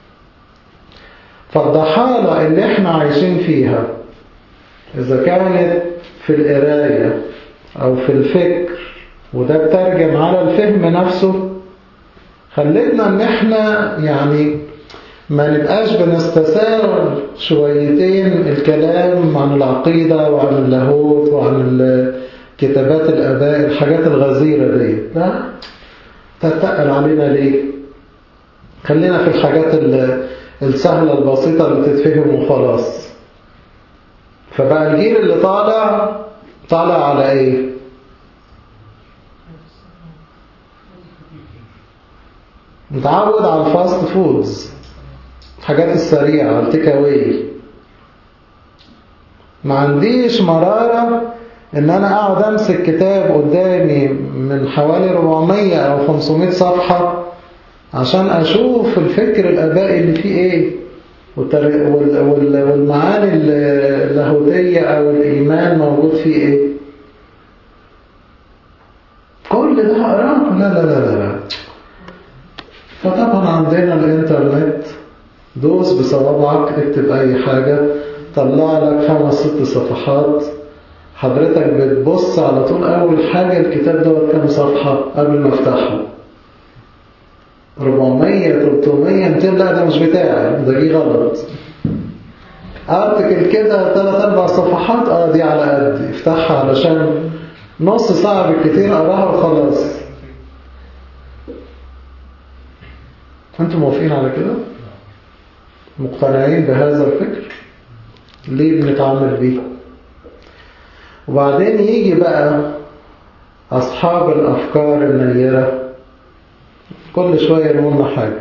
فالضحالة اللي احنا عايشين فيها اذا كانت في القراية أو في الفكر وده بترجم على الفهم نفسه خلتنا ان احنا يعني ما نبقاش بنستساغ شويتين الكلام عن العقيدة وعن اللاهوت وعن كتابات الآباء الحاجات الغزيرة دي لا تتقل علينا ليه خلينا في الحاجات السهلة البسيطة اللي تتفهم وخلاص فبقى الجيل اللي طالع طالع على ايه متعود على الفاست فودز الحاجات السريعة التيك اواي ما عنديش مرارة ان انا اقعد امسك كتاب قدامي من حوالي 400 او 500 صفحة عشان أشوف الفكر الآبائي اللي فيه إيه والمعاني اللاهوتية أو الإيمان موجود فيه إيه كل ده أقراه لا لا لا لا فطبعا عندنا الإنترنت دوس بصوابعك اكتب أي حاجة طلع لك خمس ست صفحات حضرتك بتبص على طول أول حاجة الكتاب دوت كام صفحة قبل ما افتحه 400 300 200 لا ده مش بتاعي ده جه غلط ارتكل كده ثلاث اربع صفحات اه دي على قد افتحها علشان نص ساعة بالكتير اقراها وخلاص انتم موافقين على كده مقتنعين بهذا الفكر ليه بنتعامل بيه وبعدين يجي بقى أصحاب الأفكار النيرة كل شوية يقولنا حاجة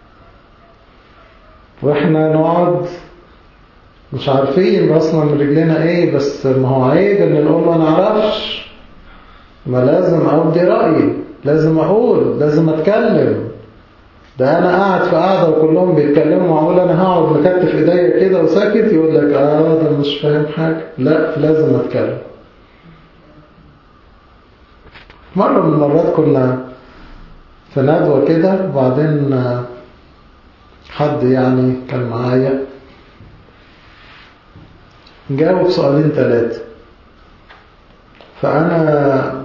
وإحنا نقعد مش عارفين راسنا من رجلنا إيه بس ما هو عيب إن نقول ما نعرفش ما لازم أبدي رأيي لازم أقول لازم أتكلم ده أنا قاعد في قاعدة وكلهم بيتكلموا معقول أنا هقعد مكتف إيديا كده وساكت يقول لك آه ده مش فاهم حاجة لا لازم أتكلم مرة من المرات كنا في ندوة كده وبعدين حد يعني كان معايا جاوب سؤالين ثلاثة فأنا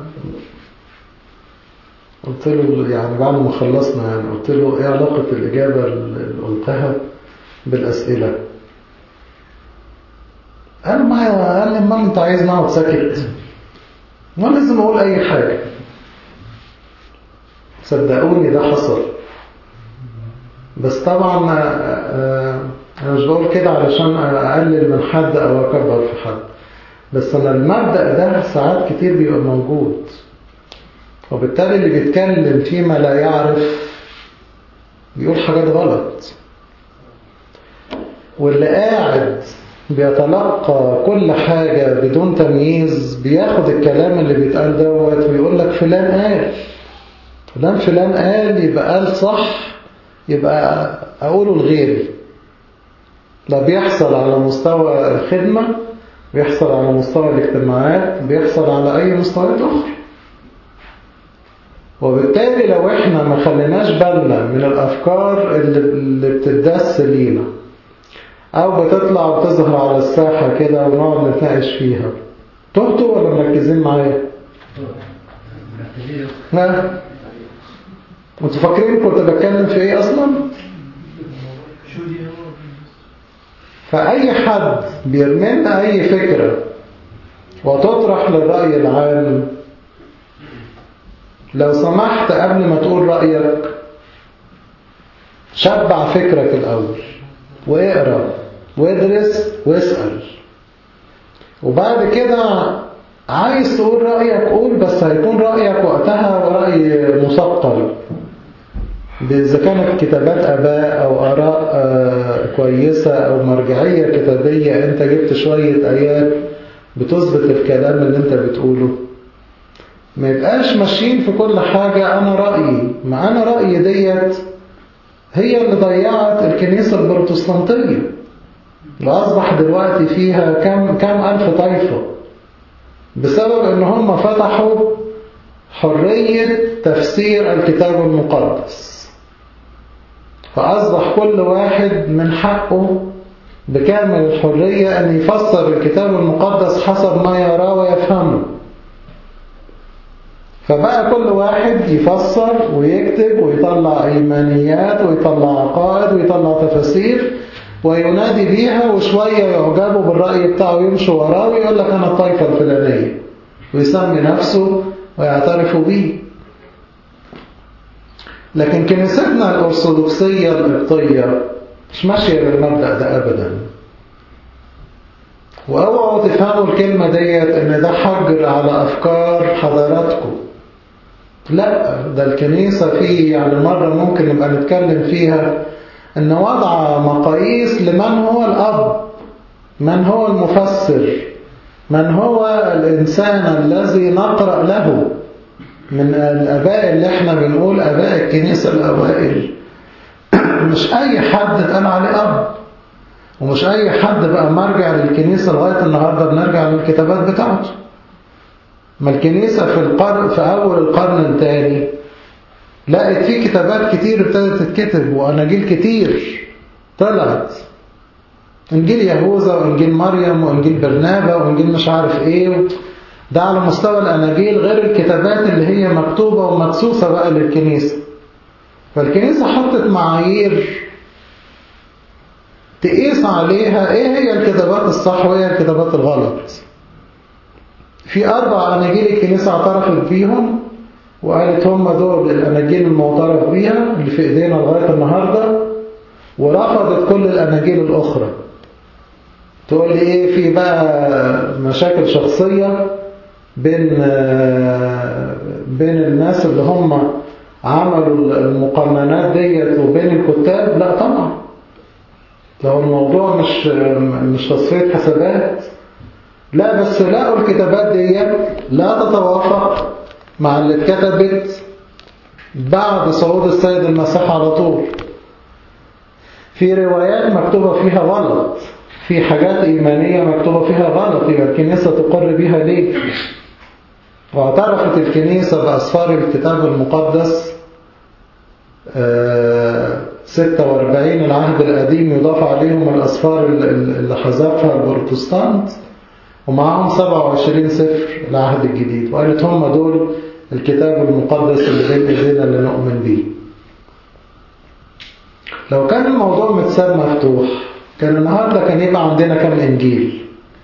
قلت له يعني بعد ما خلصنا يعني قلت له ايه علاقة الإجابة اللي قلتها بالأسئلة قال معايا قال لي ما انت عايز نقعد ساكت ما لازم اقول اي حاجة صدقوني ده حصل بس طبعا انا مش بقول كده علشان اقلل من حد او اكبر في حد بس انا المبدأ ده ساعات كتير بيبقى موجود وبالتالي اللي بيتكلم فيما لا يعرف بيقول حاجات غلط واللي قاعد بيتلقى كل حاجة بدون تمييز بياخد الكلام اللي بيتقال دوت ويقول لك فلان قال فلان فلان قال يبقى قال صح يبقى أقوله لغيري ده بيحصل على مستوى الخدمة بيحصل على مستوى الاجتماعات بيحصل على أي مستويات أخرى وبالتالي لو احنا ما خليناش بالنا من الأفكار اللي بتدس لينا أو بتطلع وتظهر على الساحة كده ونقعد نتناقش فيها تهتوا ولا مركزين معايا؟ ها؟ انتوا فاكرين كنت بتكلم في ايه اصلا؟ فأي حد بيرمينا أي فكرة وتطرح للرأي العام لو سمحت قبل ما تقول رأيك شبع فكرك الأول واقرأ وادرس واسأل وبعد كده عايز تقول رأيك قول بس هيكون رأيك وقتها رأي مثقل إذا كانت كتابات آباء أو آراء كويسة أو مرجعية كتابية أنت جبت شوية آيات بتثبت الكلام اللي أنت بتقوله ما يبقاش ماشيين في كل حاجة أنا رأيي ما أنا رأيي ديت هي اللي ضيعت الكنيسة البروتستانتية وأصبح دلوقتي فيها كم, كم ألف طائفة بسبب أن هم فتحوا حرية تفسير الكتاب المقدس فأصبح كل واحد من حقه بكامل الحرية أن يفسر الكتاب المقدس حسب ما يراه ويفهمه فبقى كل واحد يفسر ويكتب ويطلع إيمانيات ويطلع عقائد ويطلع تفاسير وينادي بيها وشوية يعجبوا بالرأي بتاعه يمشوا وراه ويقول لك أنا الطائفة الفلانية ويسمي نفسه ويعترفوا بيه لكن كنيستنا الأرثوذكسية القبطية مش ماشية بالمبدأ ده أبدا وأوعوا تفهموا الكلمة ديت إن ده حجر على أفكار حضاراتكم لا ده الكنيسة فيه يعني مرة ممكن نبقى نتكلم فيها إن وضع مقاييس لمن هو الأب من هو المفسر من هو الإنسان الذي نقرأ له من الآباء اللي احنا بنقول آباء الكنيسة الأوائل مش أي حد اتقال عليه أب ومش أي حد بقى مرجع للكنيسة لغاية النهاردة بنرجع للكتابات بتاعته ما الكنيسة في القرن في أول القرن الثاني لقت فيه كتابات كتير ابتدت تتكتب وأناجيل كتير طلعت إنجيل يهوذا وإنجيل مريم وإنجيل برنابا وإنجيل مش عارف إيه ده على مستوى الأناجيل غير الكتابات اللي هي مكتوبة ومدسوسة بقى للكنيسة فالكنيسة حطت معايير تقيس عليها ايه هي الكتابات الصح وايه الكتابات الغلط في أربع أناجيل الكنيسة اعترفت بيهم وقالت هم دول الأناجيل المعترف بيها اللي في إيدينا لغاية النهاردة ورفضت كل الأناجيل الأخرى تقول لي إيه في بقى مشاكل شخصية بين بين الناس اللي هم عملوا المقننات ديت وبين الكتاب لا طبعا لو الموضوع مش مش تصفية حسابات لا بس لقوا الكتابات ديت لا تتوافق مع اللي اتكتبت بعد صعود السيد المسيح على طول في روايات مكتوبة فيها غلط في حاجات إيمانية مكتوبة فيها غلط يبقى الكنيسة تقر بيها ليه واعترفت الكنيسة بأسفار الكتاب المقدس 46 العهد القديم يضاف عليهم الأسفار اللي حذفها البروتستانت ومعهم 27 سفر العهد الجديد وقالت هم دول الكتاب المقدس اللي بين ايدينا اللي نؤمن بيه لو كان الموضوع متساب مفتوح كان النهارده كان يبقى عندنا كم انجيل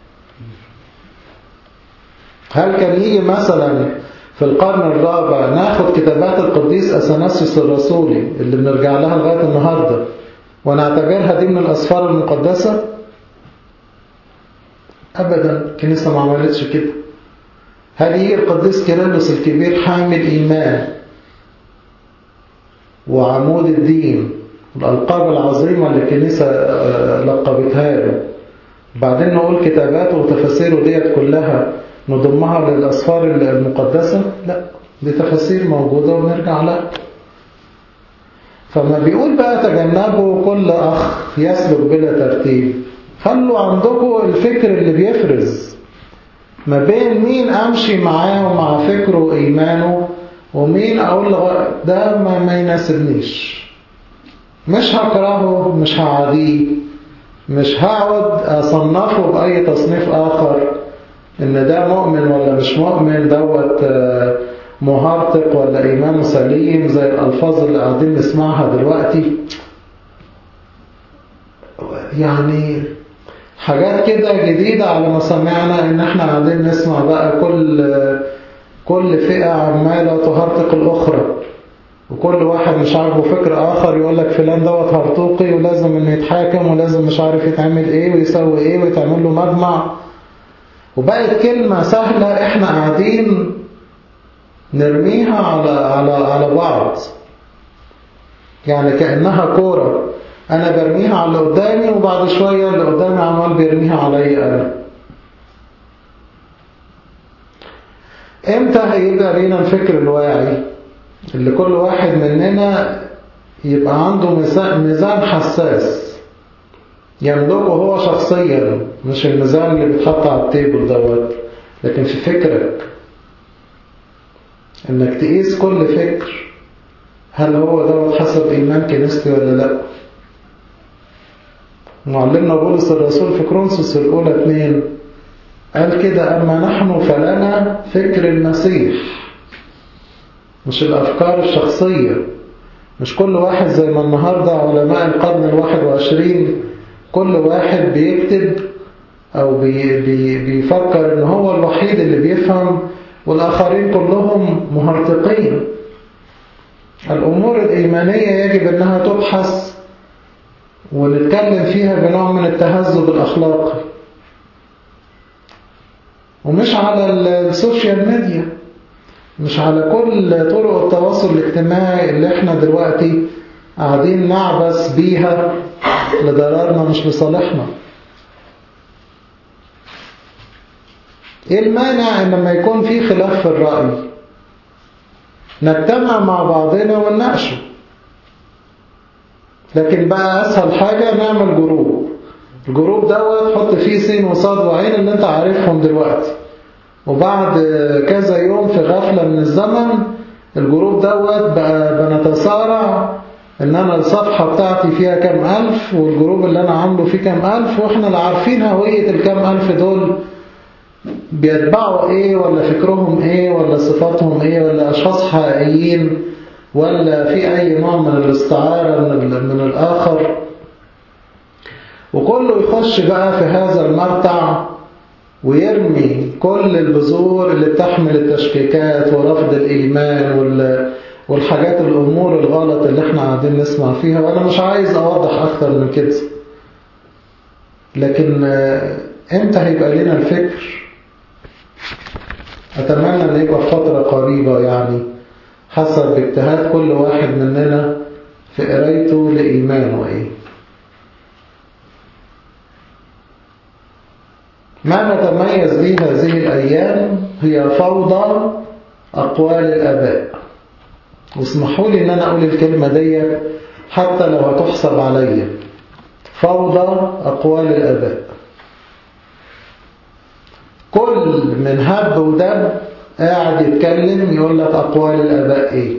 هل كان يجي مثلا في القرن الرابع ناخد كتابات القديس أثناسيوس الرسولي اللي بنرجع لها لغاية النهاردة ونعتبرها دي من الأسفار المقدسة أبدا الكنيسة ما عملتش كده هل يجي القديس كيرلس الكبير حامل إيمان وعمود الدين الألقاب العظيمة اللي الكنيسة لقبتها له بعدين نقول كتاباته وتفاسيره ديت كلها نضمها للأسفار المقدسة لا دي تفاسير موجودة ونرجع لها فما بيقول بقى تجنبوا كل أخ يسلك بلا ترتيب خلوا عندكم الفكر اللي بيفرز ما بين مين أمشي معاه ومع فكره وإيمانه ومين أقول له ده ما, ما يناسبنيش مش هكرهه مش هعاديه مش هقعد أصنفه بأي تصنيف آخر إن ده مؤمن ولا مش مؤمن دوت مهارتق ولا إيمانه سليم زي الألفاظ اللي قاعدين نسمعها دلوقتي يعني حاجات كده جديدة على ما سمعنا إن إحنا قاعدين نسمع بقى كل كل فئة عمالة تهرطق الأخرى وكل واحد مش عارفه فكر آخر يقول لك فلان دوت هرطوقي ولازم إنه يتحاكم ولازم مش عارف يتعمل إيه ويسوي إيه ويتعمل له مجمع وبقت كلمة سهلة إحنا قاعدين نرميها على على على بعض يعني كأنها كورة أنا برميها على اللي قدامي وبعد شوية اللي قدامي عمال بيرميها عليا أنا إمتى هيبقى لينا الفكر الواعي اللي كل واحد مننا يبقى عنده ميزان حساس يملكه هو شخصيا مش الميزان اللي بيتحط على التيبل دوت لكن في فكرك انك تقيس كل فكر هل هو دوت حسب ايمان كنيستي ولا لا معلمنا بولس الرسول في كرونسوس الاولى اتنين قال كده اما نحن فلنا فكر المسيح مش الافكار الشخصيه مش كل واحد زي ما النهارده علماء القرن الواحد وعشرين كل واحد بيكتب أو بي بي بيفكر إن هو الوحيد اللي بيفهم والآخرين كلهم مهرطقين الأمور الإيمانية يجب أنها تبحث ونتكلم فيها بنوع من التهذب الأخلاقي ومش على السوشيال ميديا مش على كل طرق التواصل الاجتماعي اللي احنا دلوقتي قاعدين نعبس بيها لضررنا مش لصالحنا ايه المانع ان لما يكون في خلاف في الرأي نجتمع مع بعضنا ونناقشه لكن بقى أسهل حاجة نعمل جروب الجروب دوت حط فيه سين وصاد وعين اللي انت عارفهم دلوقتي وبعد كذا يوم في غفلة من الزمن الجروب دوت بقى بنتسارع ان انا الصفحة بتاعتي فيها كام الف والجروب اللي انا عامله فيه كام الف واحنا لا عارفين هوية الكام الف دول بيتبعوا ايه ولا فكرهم ايه ولا صفاتهم ايه ولا اشخاص حقيقيين ولا في اي نوع من الاستعارة من, من الاخر وكله يخش بقى في هذا المرتع ويرمي كل البذور اللي بتحمل التشكيكات ورفض الإيمان والحاجات الأمور الغلط اللي احنا قاعدين نسمع فيها وأنا مش عايز أوضح أكتر من كده لكن امتى هيبقى لنا الفكر أتمنى أن يبقى في فترة قريبة يعني حسب اجتهاد كل واحد مننا في قرايته لإيمانه إيه ما نتميز به هذه الأيام هي فوضى أقوال الأباء واسمحوا لي أن أنا أقول الكلمة دي حتى لو هتحسب عليا فوضى أقوال الأباء كل من هب ودب قاعد يتكلم يقول لك أقوال الأباء إيه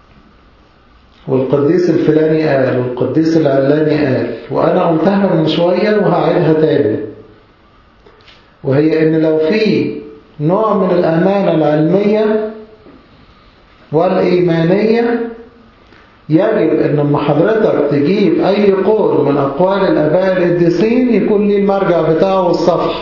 والقديس الفلاني قال والقديس العلاني قال وأنا قلتها من شوية وهعيدها تاني وهي ان لو في نوع من الأمانة العلمية والإيمانية يجب ان لما حضرتك تجيب أي قول من أقوال الأباء القديسين يكون ليه المرجع بتاعه والصفحة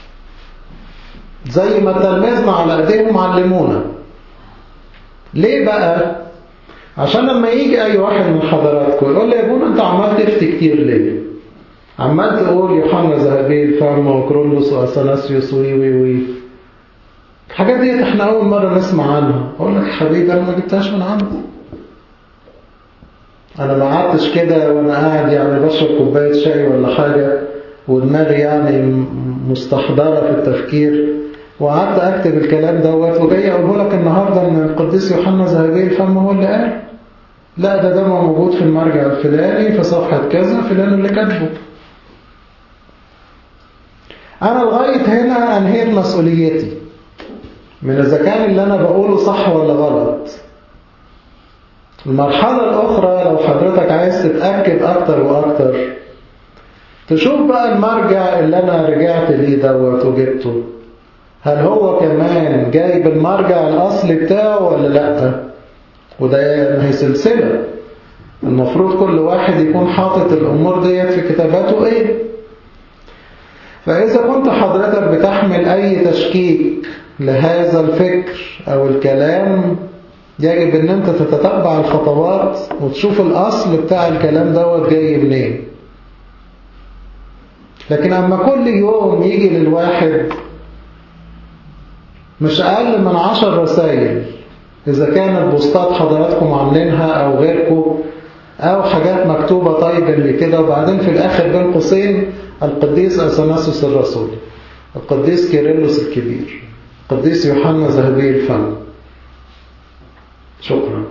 زي ما تلمذنا على ايديهم علمونا ليه بقى؟ عشان لما يجي أي واحد من حضراتكم يقول لي يا ابونا أنت عمال تفتي كتير ليه؟ عمال تقول يوحنا ذهبي الفم وكرولوس واثناسيوس وي وي وي الحاجات دي احنا اول مره نسمع عنها اقول لك يا حبيبي انا ما جبتهاش من عندي انا ما قعدتش كده وانا قاعد يعني بشرب كوبايه شاي ولا حاجه ودماغي يعني مستحضره في التفكير وقعدت اكتب الكلام دوت وجاي اقوله لك النهارده ان القديس يوحنا ذهبي الفم هو اللي قال لا ده ده موجود في المرجع الفلاني في صفحه كذا فلان اللي كاتبه أنا لغاية هنا أنهيت مسؤوليتي من إذا كان اللي أنا بقوله صح ولا غلط المرحلة الأخرى لو حضرتك عايز تتأكد أكتر وأكتر تشوف بقى المرجع اللي أنا رجعت ليه دوت وجبته هل هو كمان جايب المرجع الأصلي بتاعه ولا لأ وده يعني سلسلة المفروض كل واحد يكون حاطط الأمور ديت في كتاباته إيه فإذا كنت حضرتك بتحمل أي تشكيك لهذا الفكر أو الكلام يجب أن أنت تتتبع الخطوات وتشوف الأصل بتاع الكلام دوت جاي منين لكن أما كل يوم يجي للواحد مش أقل من عشر رسائل إذا كانت بوستات حضراتكم عاملينها أو غيركم أو حاجات مكتوبة طيب اللي كده وبعدين في الآخر بين قوسين القديس أثناسوس الرسول القديس كيرلس الكبير القديس يوحنا ذهبي الفم شكرا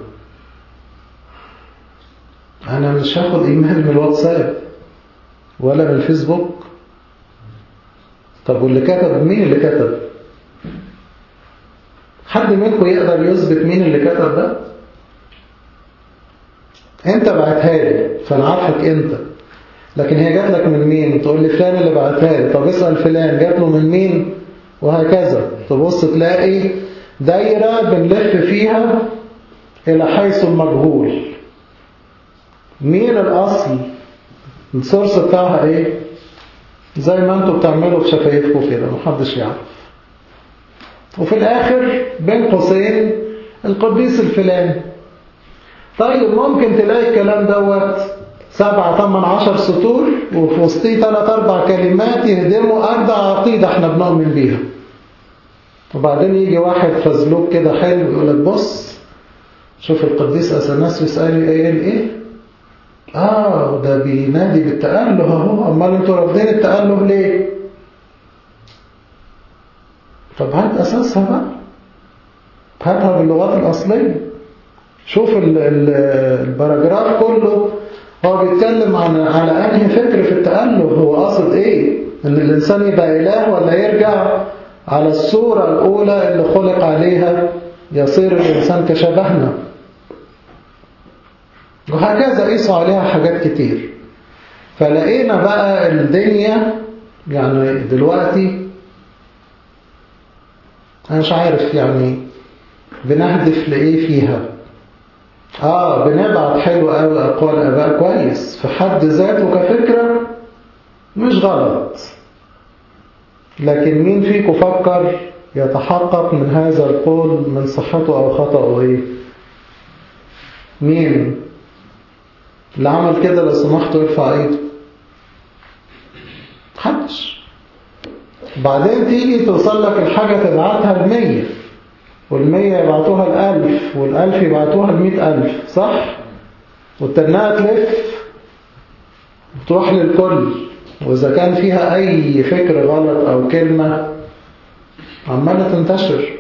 أنا مش هاخد إيميل من الواتساب ولا من الفيسبوك طب واللي كتب مين اللي كتب حد منكم يقدر يثبت مين اللي كتب ده انت بعتها لي فانا عارفك انت لكن هي جات لك من مين تقول لي فلان اللي بعتها لي طب اسال فلان جات له من مين وهكذا تبص تلاقي دايره بنلف فيها الى حيث المجهول مين الاصل السورس بتاعها ايه زي ما انتوا بتعملوا في شفايفكم كده محدش يعرف وفي الاخر بين قوسين القديس الفلاني طيب ممكن تلاقي الكلام دوت سبعة ثمان عشر سطور وفي وسطيه ثلاث أربع كلمات يهدموا أجدع عقيدة احنا بنؤمن بيها وبعدين يجي واحد فزلوك كده حلو يقول لك بص شوف القديس أثناسيوس قال ايه ايه اه ده بينادي بالتأله اهو امال انتوا رافضين التأله ليه طب هات أساسها بقى هاتها باللغات الأصلية شوف ال- ال- الباراجراف كله هو بيتكلم عن على انهي فكر في التأله هو قصد ايه ان الانسان يبقى اله ولا يرجع على الصورة الاولى اللي خلق عليها يصير الانسان كشبهنا وهكذا قيسوا عليها حاجات كتير فلقينا بقى الدنيا يعني دلوقتي انا مش عارف يعني بنهدف لايه فيها اه بنبعت حلو قوي اقوال اباء كويس في حد ذاته كفكرة مش غلط لكن مين فيكم فكر يتحقق من هذا القول من صحته او خطأه ايه مين اللي عمل كده لو سمحتوا يرفع ايده محدش بعدين تيجي توصل لك الحاجة تبعتها المية والمية يبعتوها الألف والألف يبعتوها المئة ألف صح؟ والتناها تلف تروح للكل وإذا كان فيها أي فكر غلط أو كلمة عمالة تنتشر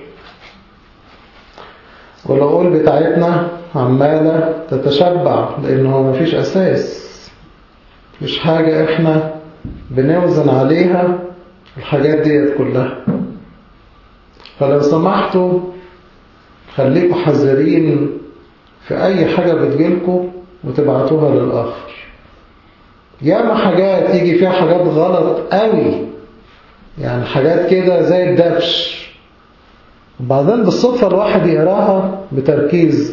والعقول بتاعتنا عمالة تتشبع لأنه مفيش أساس مش حاجة إحنا بنوزن عليها الحاجات ديت كلها فلو سمحتوا خليكوا حذرين في أي حاجة بتجيلكوا وتبعتوها للآخر ياما حاجات يجي فيها حاجات غلط قوي يعني حاجات كده زي الدبش وبعدين بالصدفة الواحد يقراها بتركيز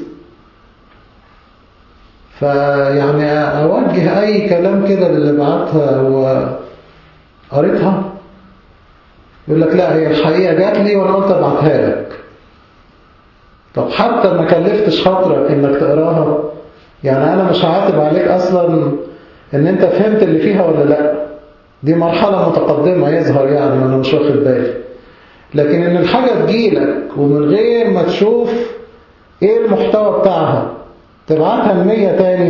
فيعني أوجه أي كلام كده للي بعتها وقريتها يقول لك لا هي الحقيقة جات لي وأنا قلت أبعتها لك طب حتى ما كلفتش خاطرك إنك تقراها يعني أنا مش هعاتب عليك أصلا إن أنت فهمت اللي فيها ولا لا دي مرحلة متقدمة يظهر يعني ما أنا مش واخد بالي لكن إن الحاجة تجيلك ومن غير ما تشوف إيه المحتوى بتاعها تبعتها المية تاني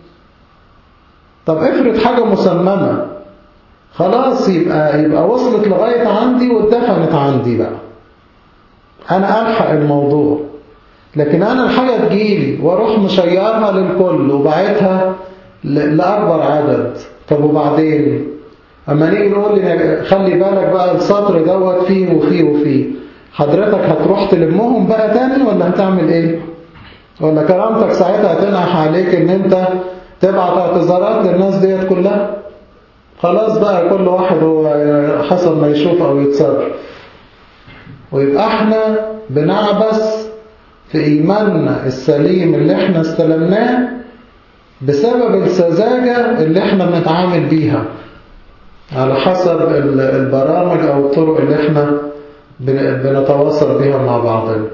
طب افرض حاجة مسممة خلاص يبقى يبقى وصلت لغاية عندي واتدفنت عندي بقى أنا ألحق الموضوع لكن أنا الحاجة تجيلي وأروح مشيرها للكل وبعتها لأكبر عدد طب وبعدين أما نيجي نقول لي خلي بالك بقى السطر دوت فيه وفيه وفيه حضرتك هتروح تلمهم بقى تاني ولا هتعمل ايه ولا كرامتك ساعتها هتنح عليك ان انت تبعت اعتذارات للناس ديت كلها خلاص بقى كل واحد هو حسب ما يشوف او يتصرف ويبقى احنا بنعبس في ايماننا السليم اللي احنا استلمناه بسبب السذاجة اللي احنا بنتعامل بيها على حسب البرامج او الطرق اللي احنا بنتواصل بها مع بعضنا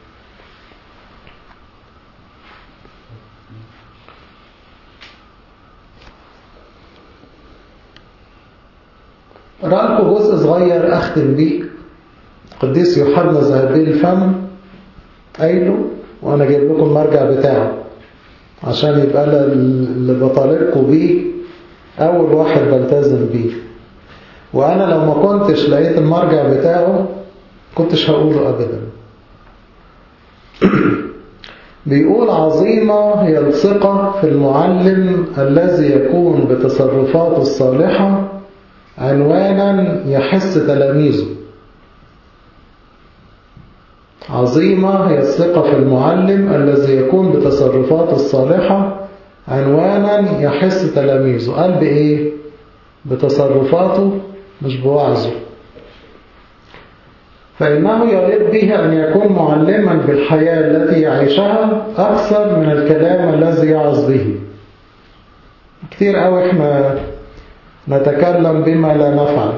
رأيكم جزء صغير أختم بيه قديس يوحنا ذهبي الفم قايله وأنا جايب لكم المرجع بتاعه عشان يبقى أنا اللي بطالبكم بيه أول واحد بلتزم بيه وأنا لو ما كنتش لقيت المرجع بتاعه كنتش هقوله أبدا بيقول عظيمة هي الثقة في المعلم الذي يكون بتصرفاته الصالحة عنوانا يحس تلاميذه عظيمة هي الثقة في المعلم الذي يكون بتصرفاته الصالحة عنوانا يحس تلاميذه قال بإيه؟ بتصرفاته مش بوعظه فإنه يريد به أن يكون معلما بالحياة التي يعيشها أكثر من الكلام الذي يعظ به كتير قوي احنا نتكلم بما لا نفعل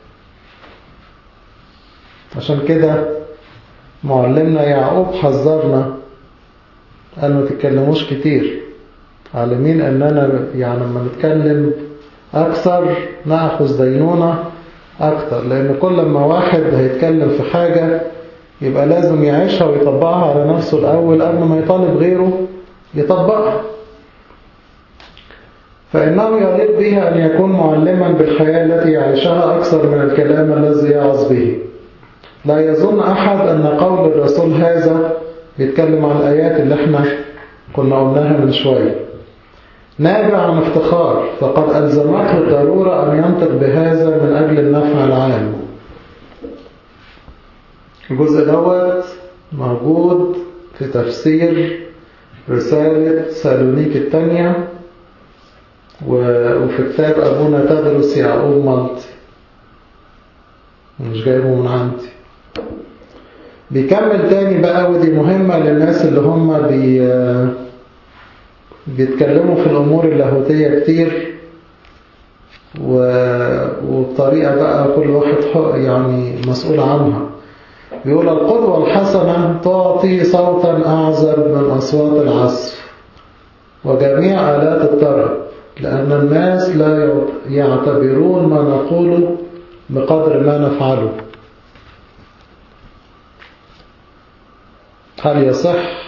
عشان كده معلمنا يعقوب حذرنا قال ما تتكلموش كتير عالمين اننا يعني لما نتكلم اكثر ناخذ دينونة اكتر لان كل ما واحد هيتكلم في حاجة يبقى لازم يعيشها ويطبقها على نفسه الاول قبل ما يطالب غيره يطبقها فإنه يريد به أن يكون معلما بالحياة التي يعيشها أكثر من الكلام الذي يعظ به لا يظن أحد أن قول الرسول هذا بيتكلم عن الآيات اللي احنا كنا قلناها من شوية نابع عن افتخار فقد ألزمته الضرورة أن ينطق بهذا من أجل النفع العام الجزء دوت موجود في تفسير رسالة سالونيك الثانية وفي كتاب أبونا تدرس يعقوب مالطي مش جايبه من عندي بيكمل تاني بقى ودي مهمة للناس اللي هم بي بيتكلموا في الأمور اللاهوتية كتير وبطريقة بقى كل واحد يعني مسؤول عنها بيقول القدوة الحسنة تعطي صوتا أعزب من أصوات العزف وجميع آلات الطرب لأن الناس لا يعتبرون ما نقوله بقدر ما نفعله هل يصح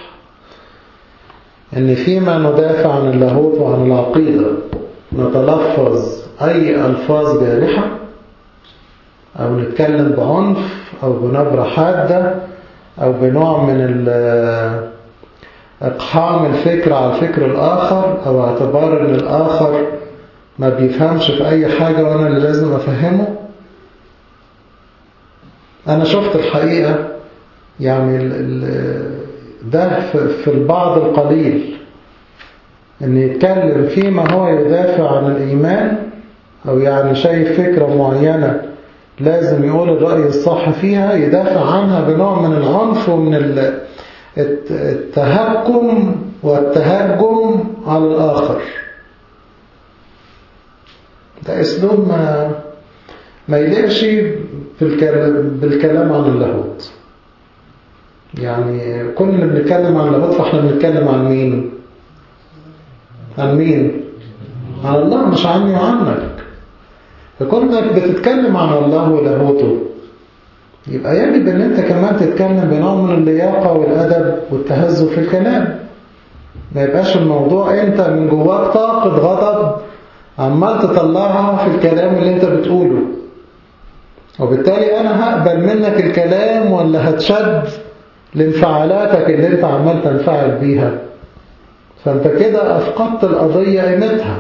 أن فيما ندافع عن اللاهوت وعن العقيدة نتلفظ أي ألفاظ جارحة أو نتكلم بعنف أو بنبرة حادة أو بنوع من إقحام الفكر على الفكر الآخر أو اعتبار أن الآخر ما بيفهمش في أي حاجة وأنا اللي لازم أفهمه أنا شفت الحقيقة يعني ده في البعض القليل أن يتكلم فيما هو يدافع عن الإيمان أو يعني شايف فكرة معينة لازم يقول الرأي الصح فيها يدافع عنها بنوع من العنف ومن التهكم والتهجم على الآخر ده أسلوب ما ما يليقش بالكلام عن اللاهوت يعني كنا بنتكلم عن اللاهوت فاحنا بنتكلم عن مين عن مين عن الله مش عني وعنك فكونك بتتكلم عن الله ولاهوته يبقى يجب ان انت كمان تتكلم بنوع من اللياقة والادب والتهذب في الكلام ما يبقاش الموضوع انت من جواك طاقة غضب عمال تطلعها في الكلام اللي انت بتقوله وبالتالي انا هقبل منك الكلام ولا هتشد لانفعالاتك اللي انت عمال تنفعل بيها فانت كده افقدت القضية قيمتها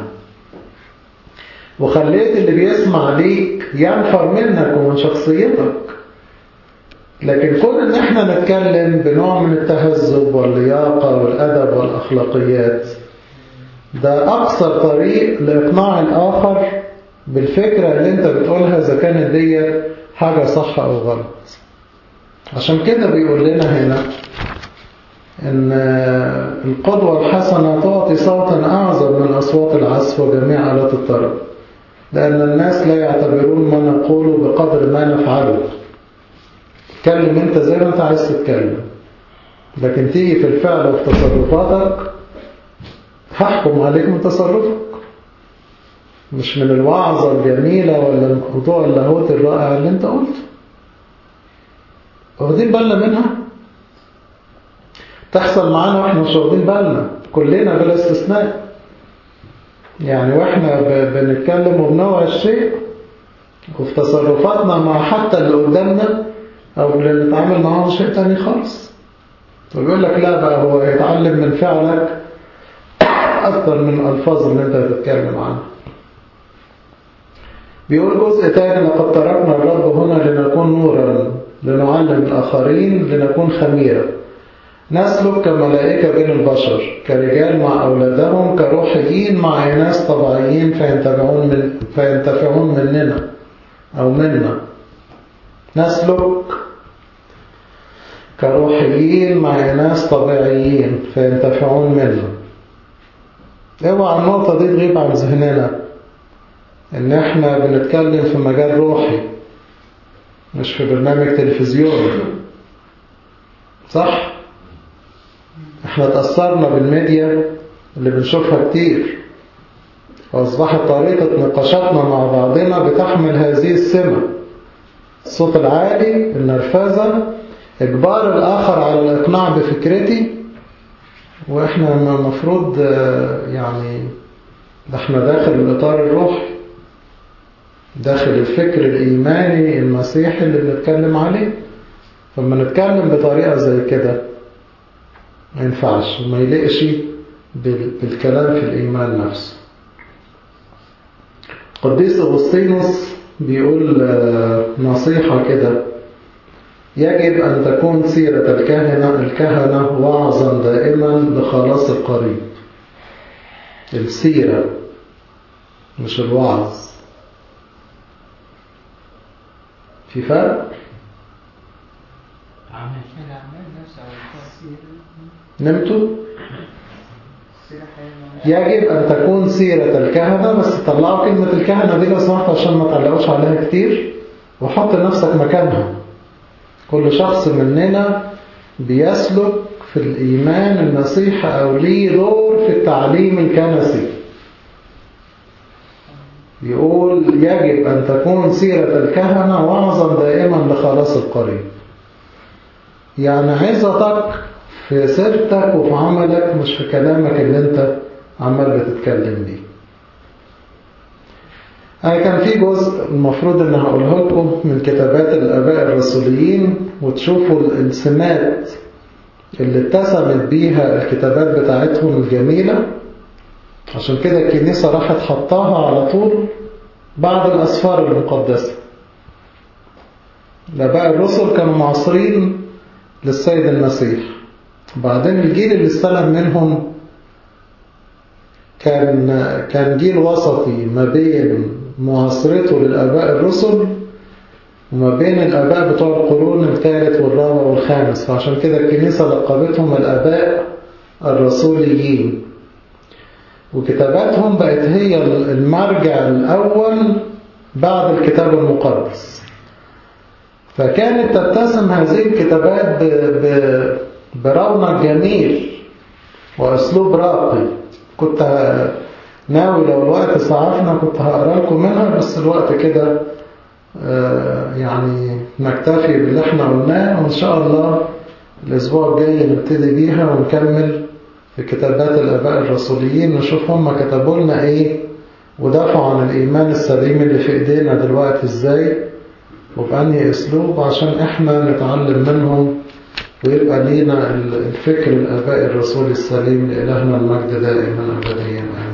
وخليت اللي بيسمع ليك ينفر منك ومن شخصيتك لكن كون ان احنا نتكلم بنوع من التهذب واللياقة والأدب والأخلاقيات ده أقصر طريق لإقناع الآخر بالفكرة اللي انت بتقولها إذا كانت دي حاجة صح أو غلط عشان كده بيقول لنا هنا إن القدوة الحسنة تعطي صوتا أعظم من أصوات العزف وجميع آلات الطرب لأن الناس لا يعتبرون ما نقوله بقدر ما نفعله تكلم انت زي ما انت عايز تتكلم لكن تيجي في الفعل وفي تصرفاتك هحكم عليك من تصرفك مش من الوعظة الجميلة ولا الموضوع اللاهوت الرائع اللي انت قلته واخدين بالنا منها تحصل معانا واحنا مش واخدين بالنا كلنا بلا استثناء يعني واحنا بنتكلم وبنوع الشيء وفي تصرفاتنا مع حتى اللي قدامنا او اللي نتعامل معاه شيء تاني خالص ويقول لك لا بقى هو يتعلم من فعلك اكتر من الالفاظ اللي انت بتتكلم عنها بيقول جزء تاني لقد تركنا الرب هنا لنكون نورا لنعلم الآخرين لنكون خميرة نسلك كملائكة بين البشر كرجال مع أولادهم كروحيين مع ناس طبيعيين فينتفعون, من فينتفعون مننا أو منا نسلك كروحيين مع ناس طبيعيين فينتفعون منا اوعى النقطة دي تغيب عن ذهننا ان احنا بنتكلم في مجال روحي مش في برنامج تلفزيوني صح احنا تأثرنا بالميديا اللي بنشوفها كتير واصبحت طريقة نقاشاتنا مع بعضنا بتحمل هذه السمة الصوت العالي النرفزة اجبار الاخر على الاقناع بفكرتي واحنا المفروض يعني ده احنا داخل الاطار الروحي داخل الفكر الإيماني المسيحي اللي بنتكلم عليه فلما نتكلم بطريقة زي كده ما ينفعش وما يلقش بال- بالكلام في الإيمان نفسه قديس أغسطينوس بيقول آه، نصيحة كده يجب أن تكون سيرة الكهنة الكهنة وعظا دائما لخلاص القريب السيرة مش الوعظ في فرق
عمل كده عمل نفسه على التأثير
نمتوا
السيرة حلوة
يجب أن تكون سيرة الكهنة بس طلعوا كلمة الكهنة دي لو سمحت عشان ما تعلقوش عليها كتير وحط نفسك مكانها كل شخص مننا بيسلك في الإيمان النصيحة أو ليه دور في التعليم الكنسي يقول يجب أن تكون سيرة الكهنة وعظا دائما لخلاص القريب يعني عظتك في سيرتك وفي عملك مش في كلامك اللي انت عمال بتتكلم بيه أنا كان في جزء المفروض ان هقوله لكم من كتابات الآباء الرسوليين وتشوفوا السمات اللي اتسمت بيها الكتابات بتاعتهم الجميلة عشان كده الكنيسة راحت حطاها على طول بعد الأسفار المقدسة الآباء الرسل كانوا معاصرين للسيد المسيح بعدين الجيل اللي استلم منهم كان كان جيل وسطي ما بين معاصرته للآباء الرسل وما بين الآباء بتوع القرون الثالث والرابع والخامس فعشان كده الكنيسة لقبتهم الآباء الرسوليين وكتاباتهم بقت هي المرجع الأول بعد الكتاب المقدس فكانت تتسم هذه الكتابات ب... ب... برونق جميل وأسلوب راقي كنت ه- ناوي لو الوقت سعفنا كنت هقرا لكم منها بس الوقت كده آه، يعني نكتفي باللي احنا قلناه وإن شاء الله الأسبوع الجاي نبتدي بيها ونكمل في كتابات الآباء الرسوليين نشوف هم كتبوا لنا إيه ودافعوا عن الإيمان السليم اللي في إيدينا دلوقتي إزاي وبأنهي أسلوب عشان إحنا نتعلم منهم ويبقى لينا الفكر الآباء الرسول السليم لإلهنا المجد دائما أبديا آمين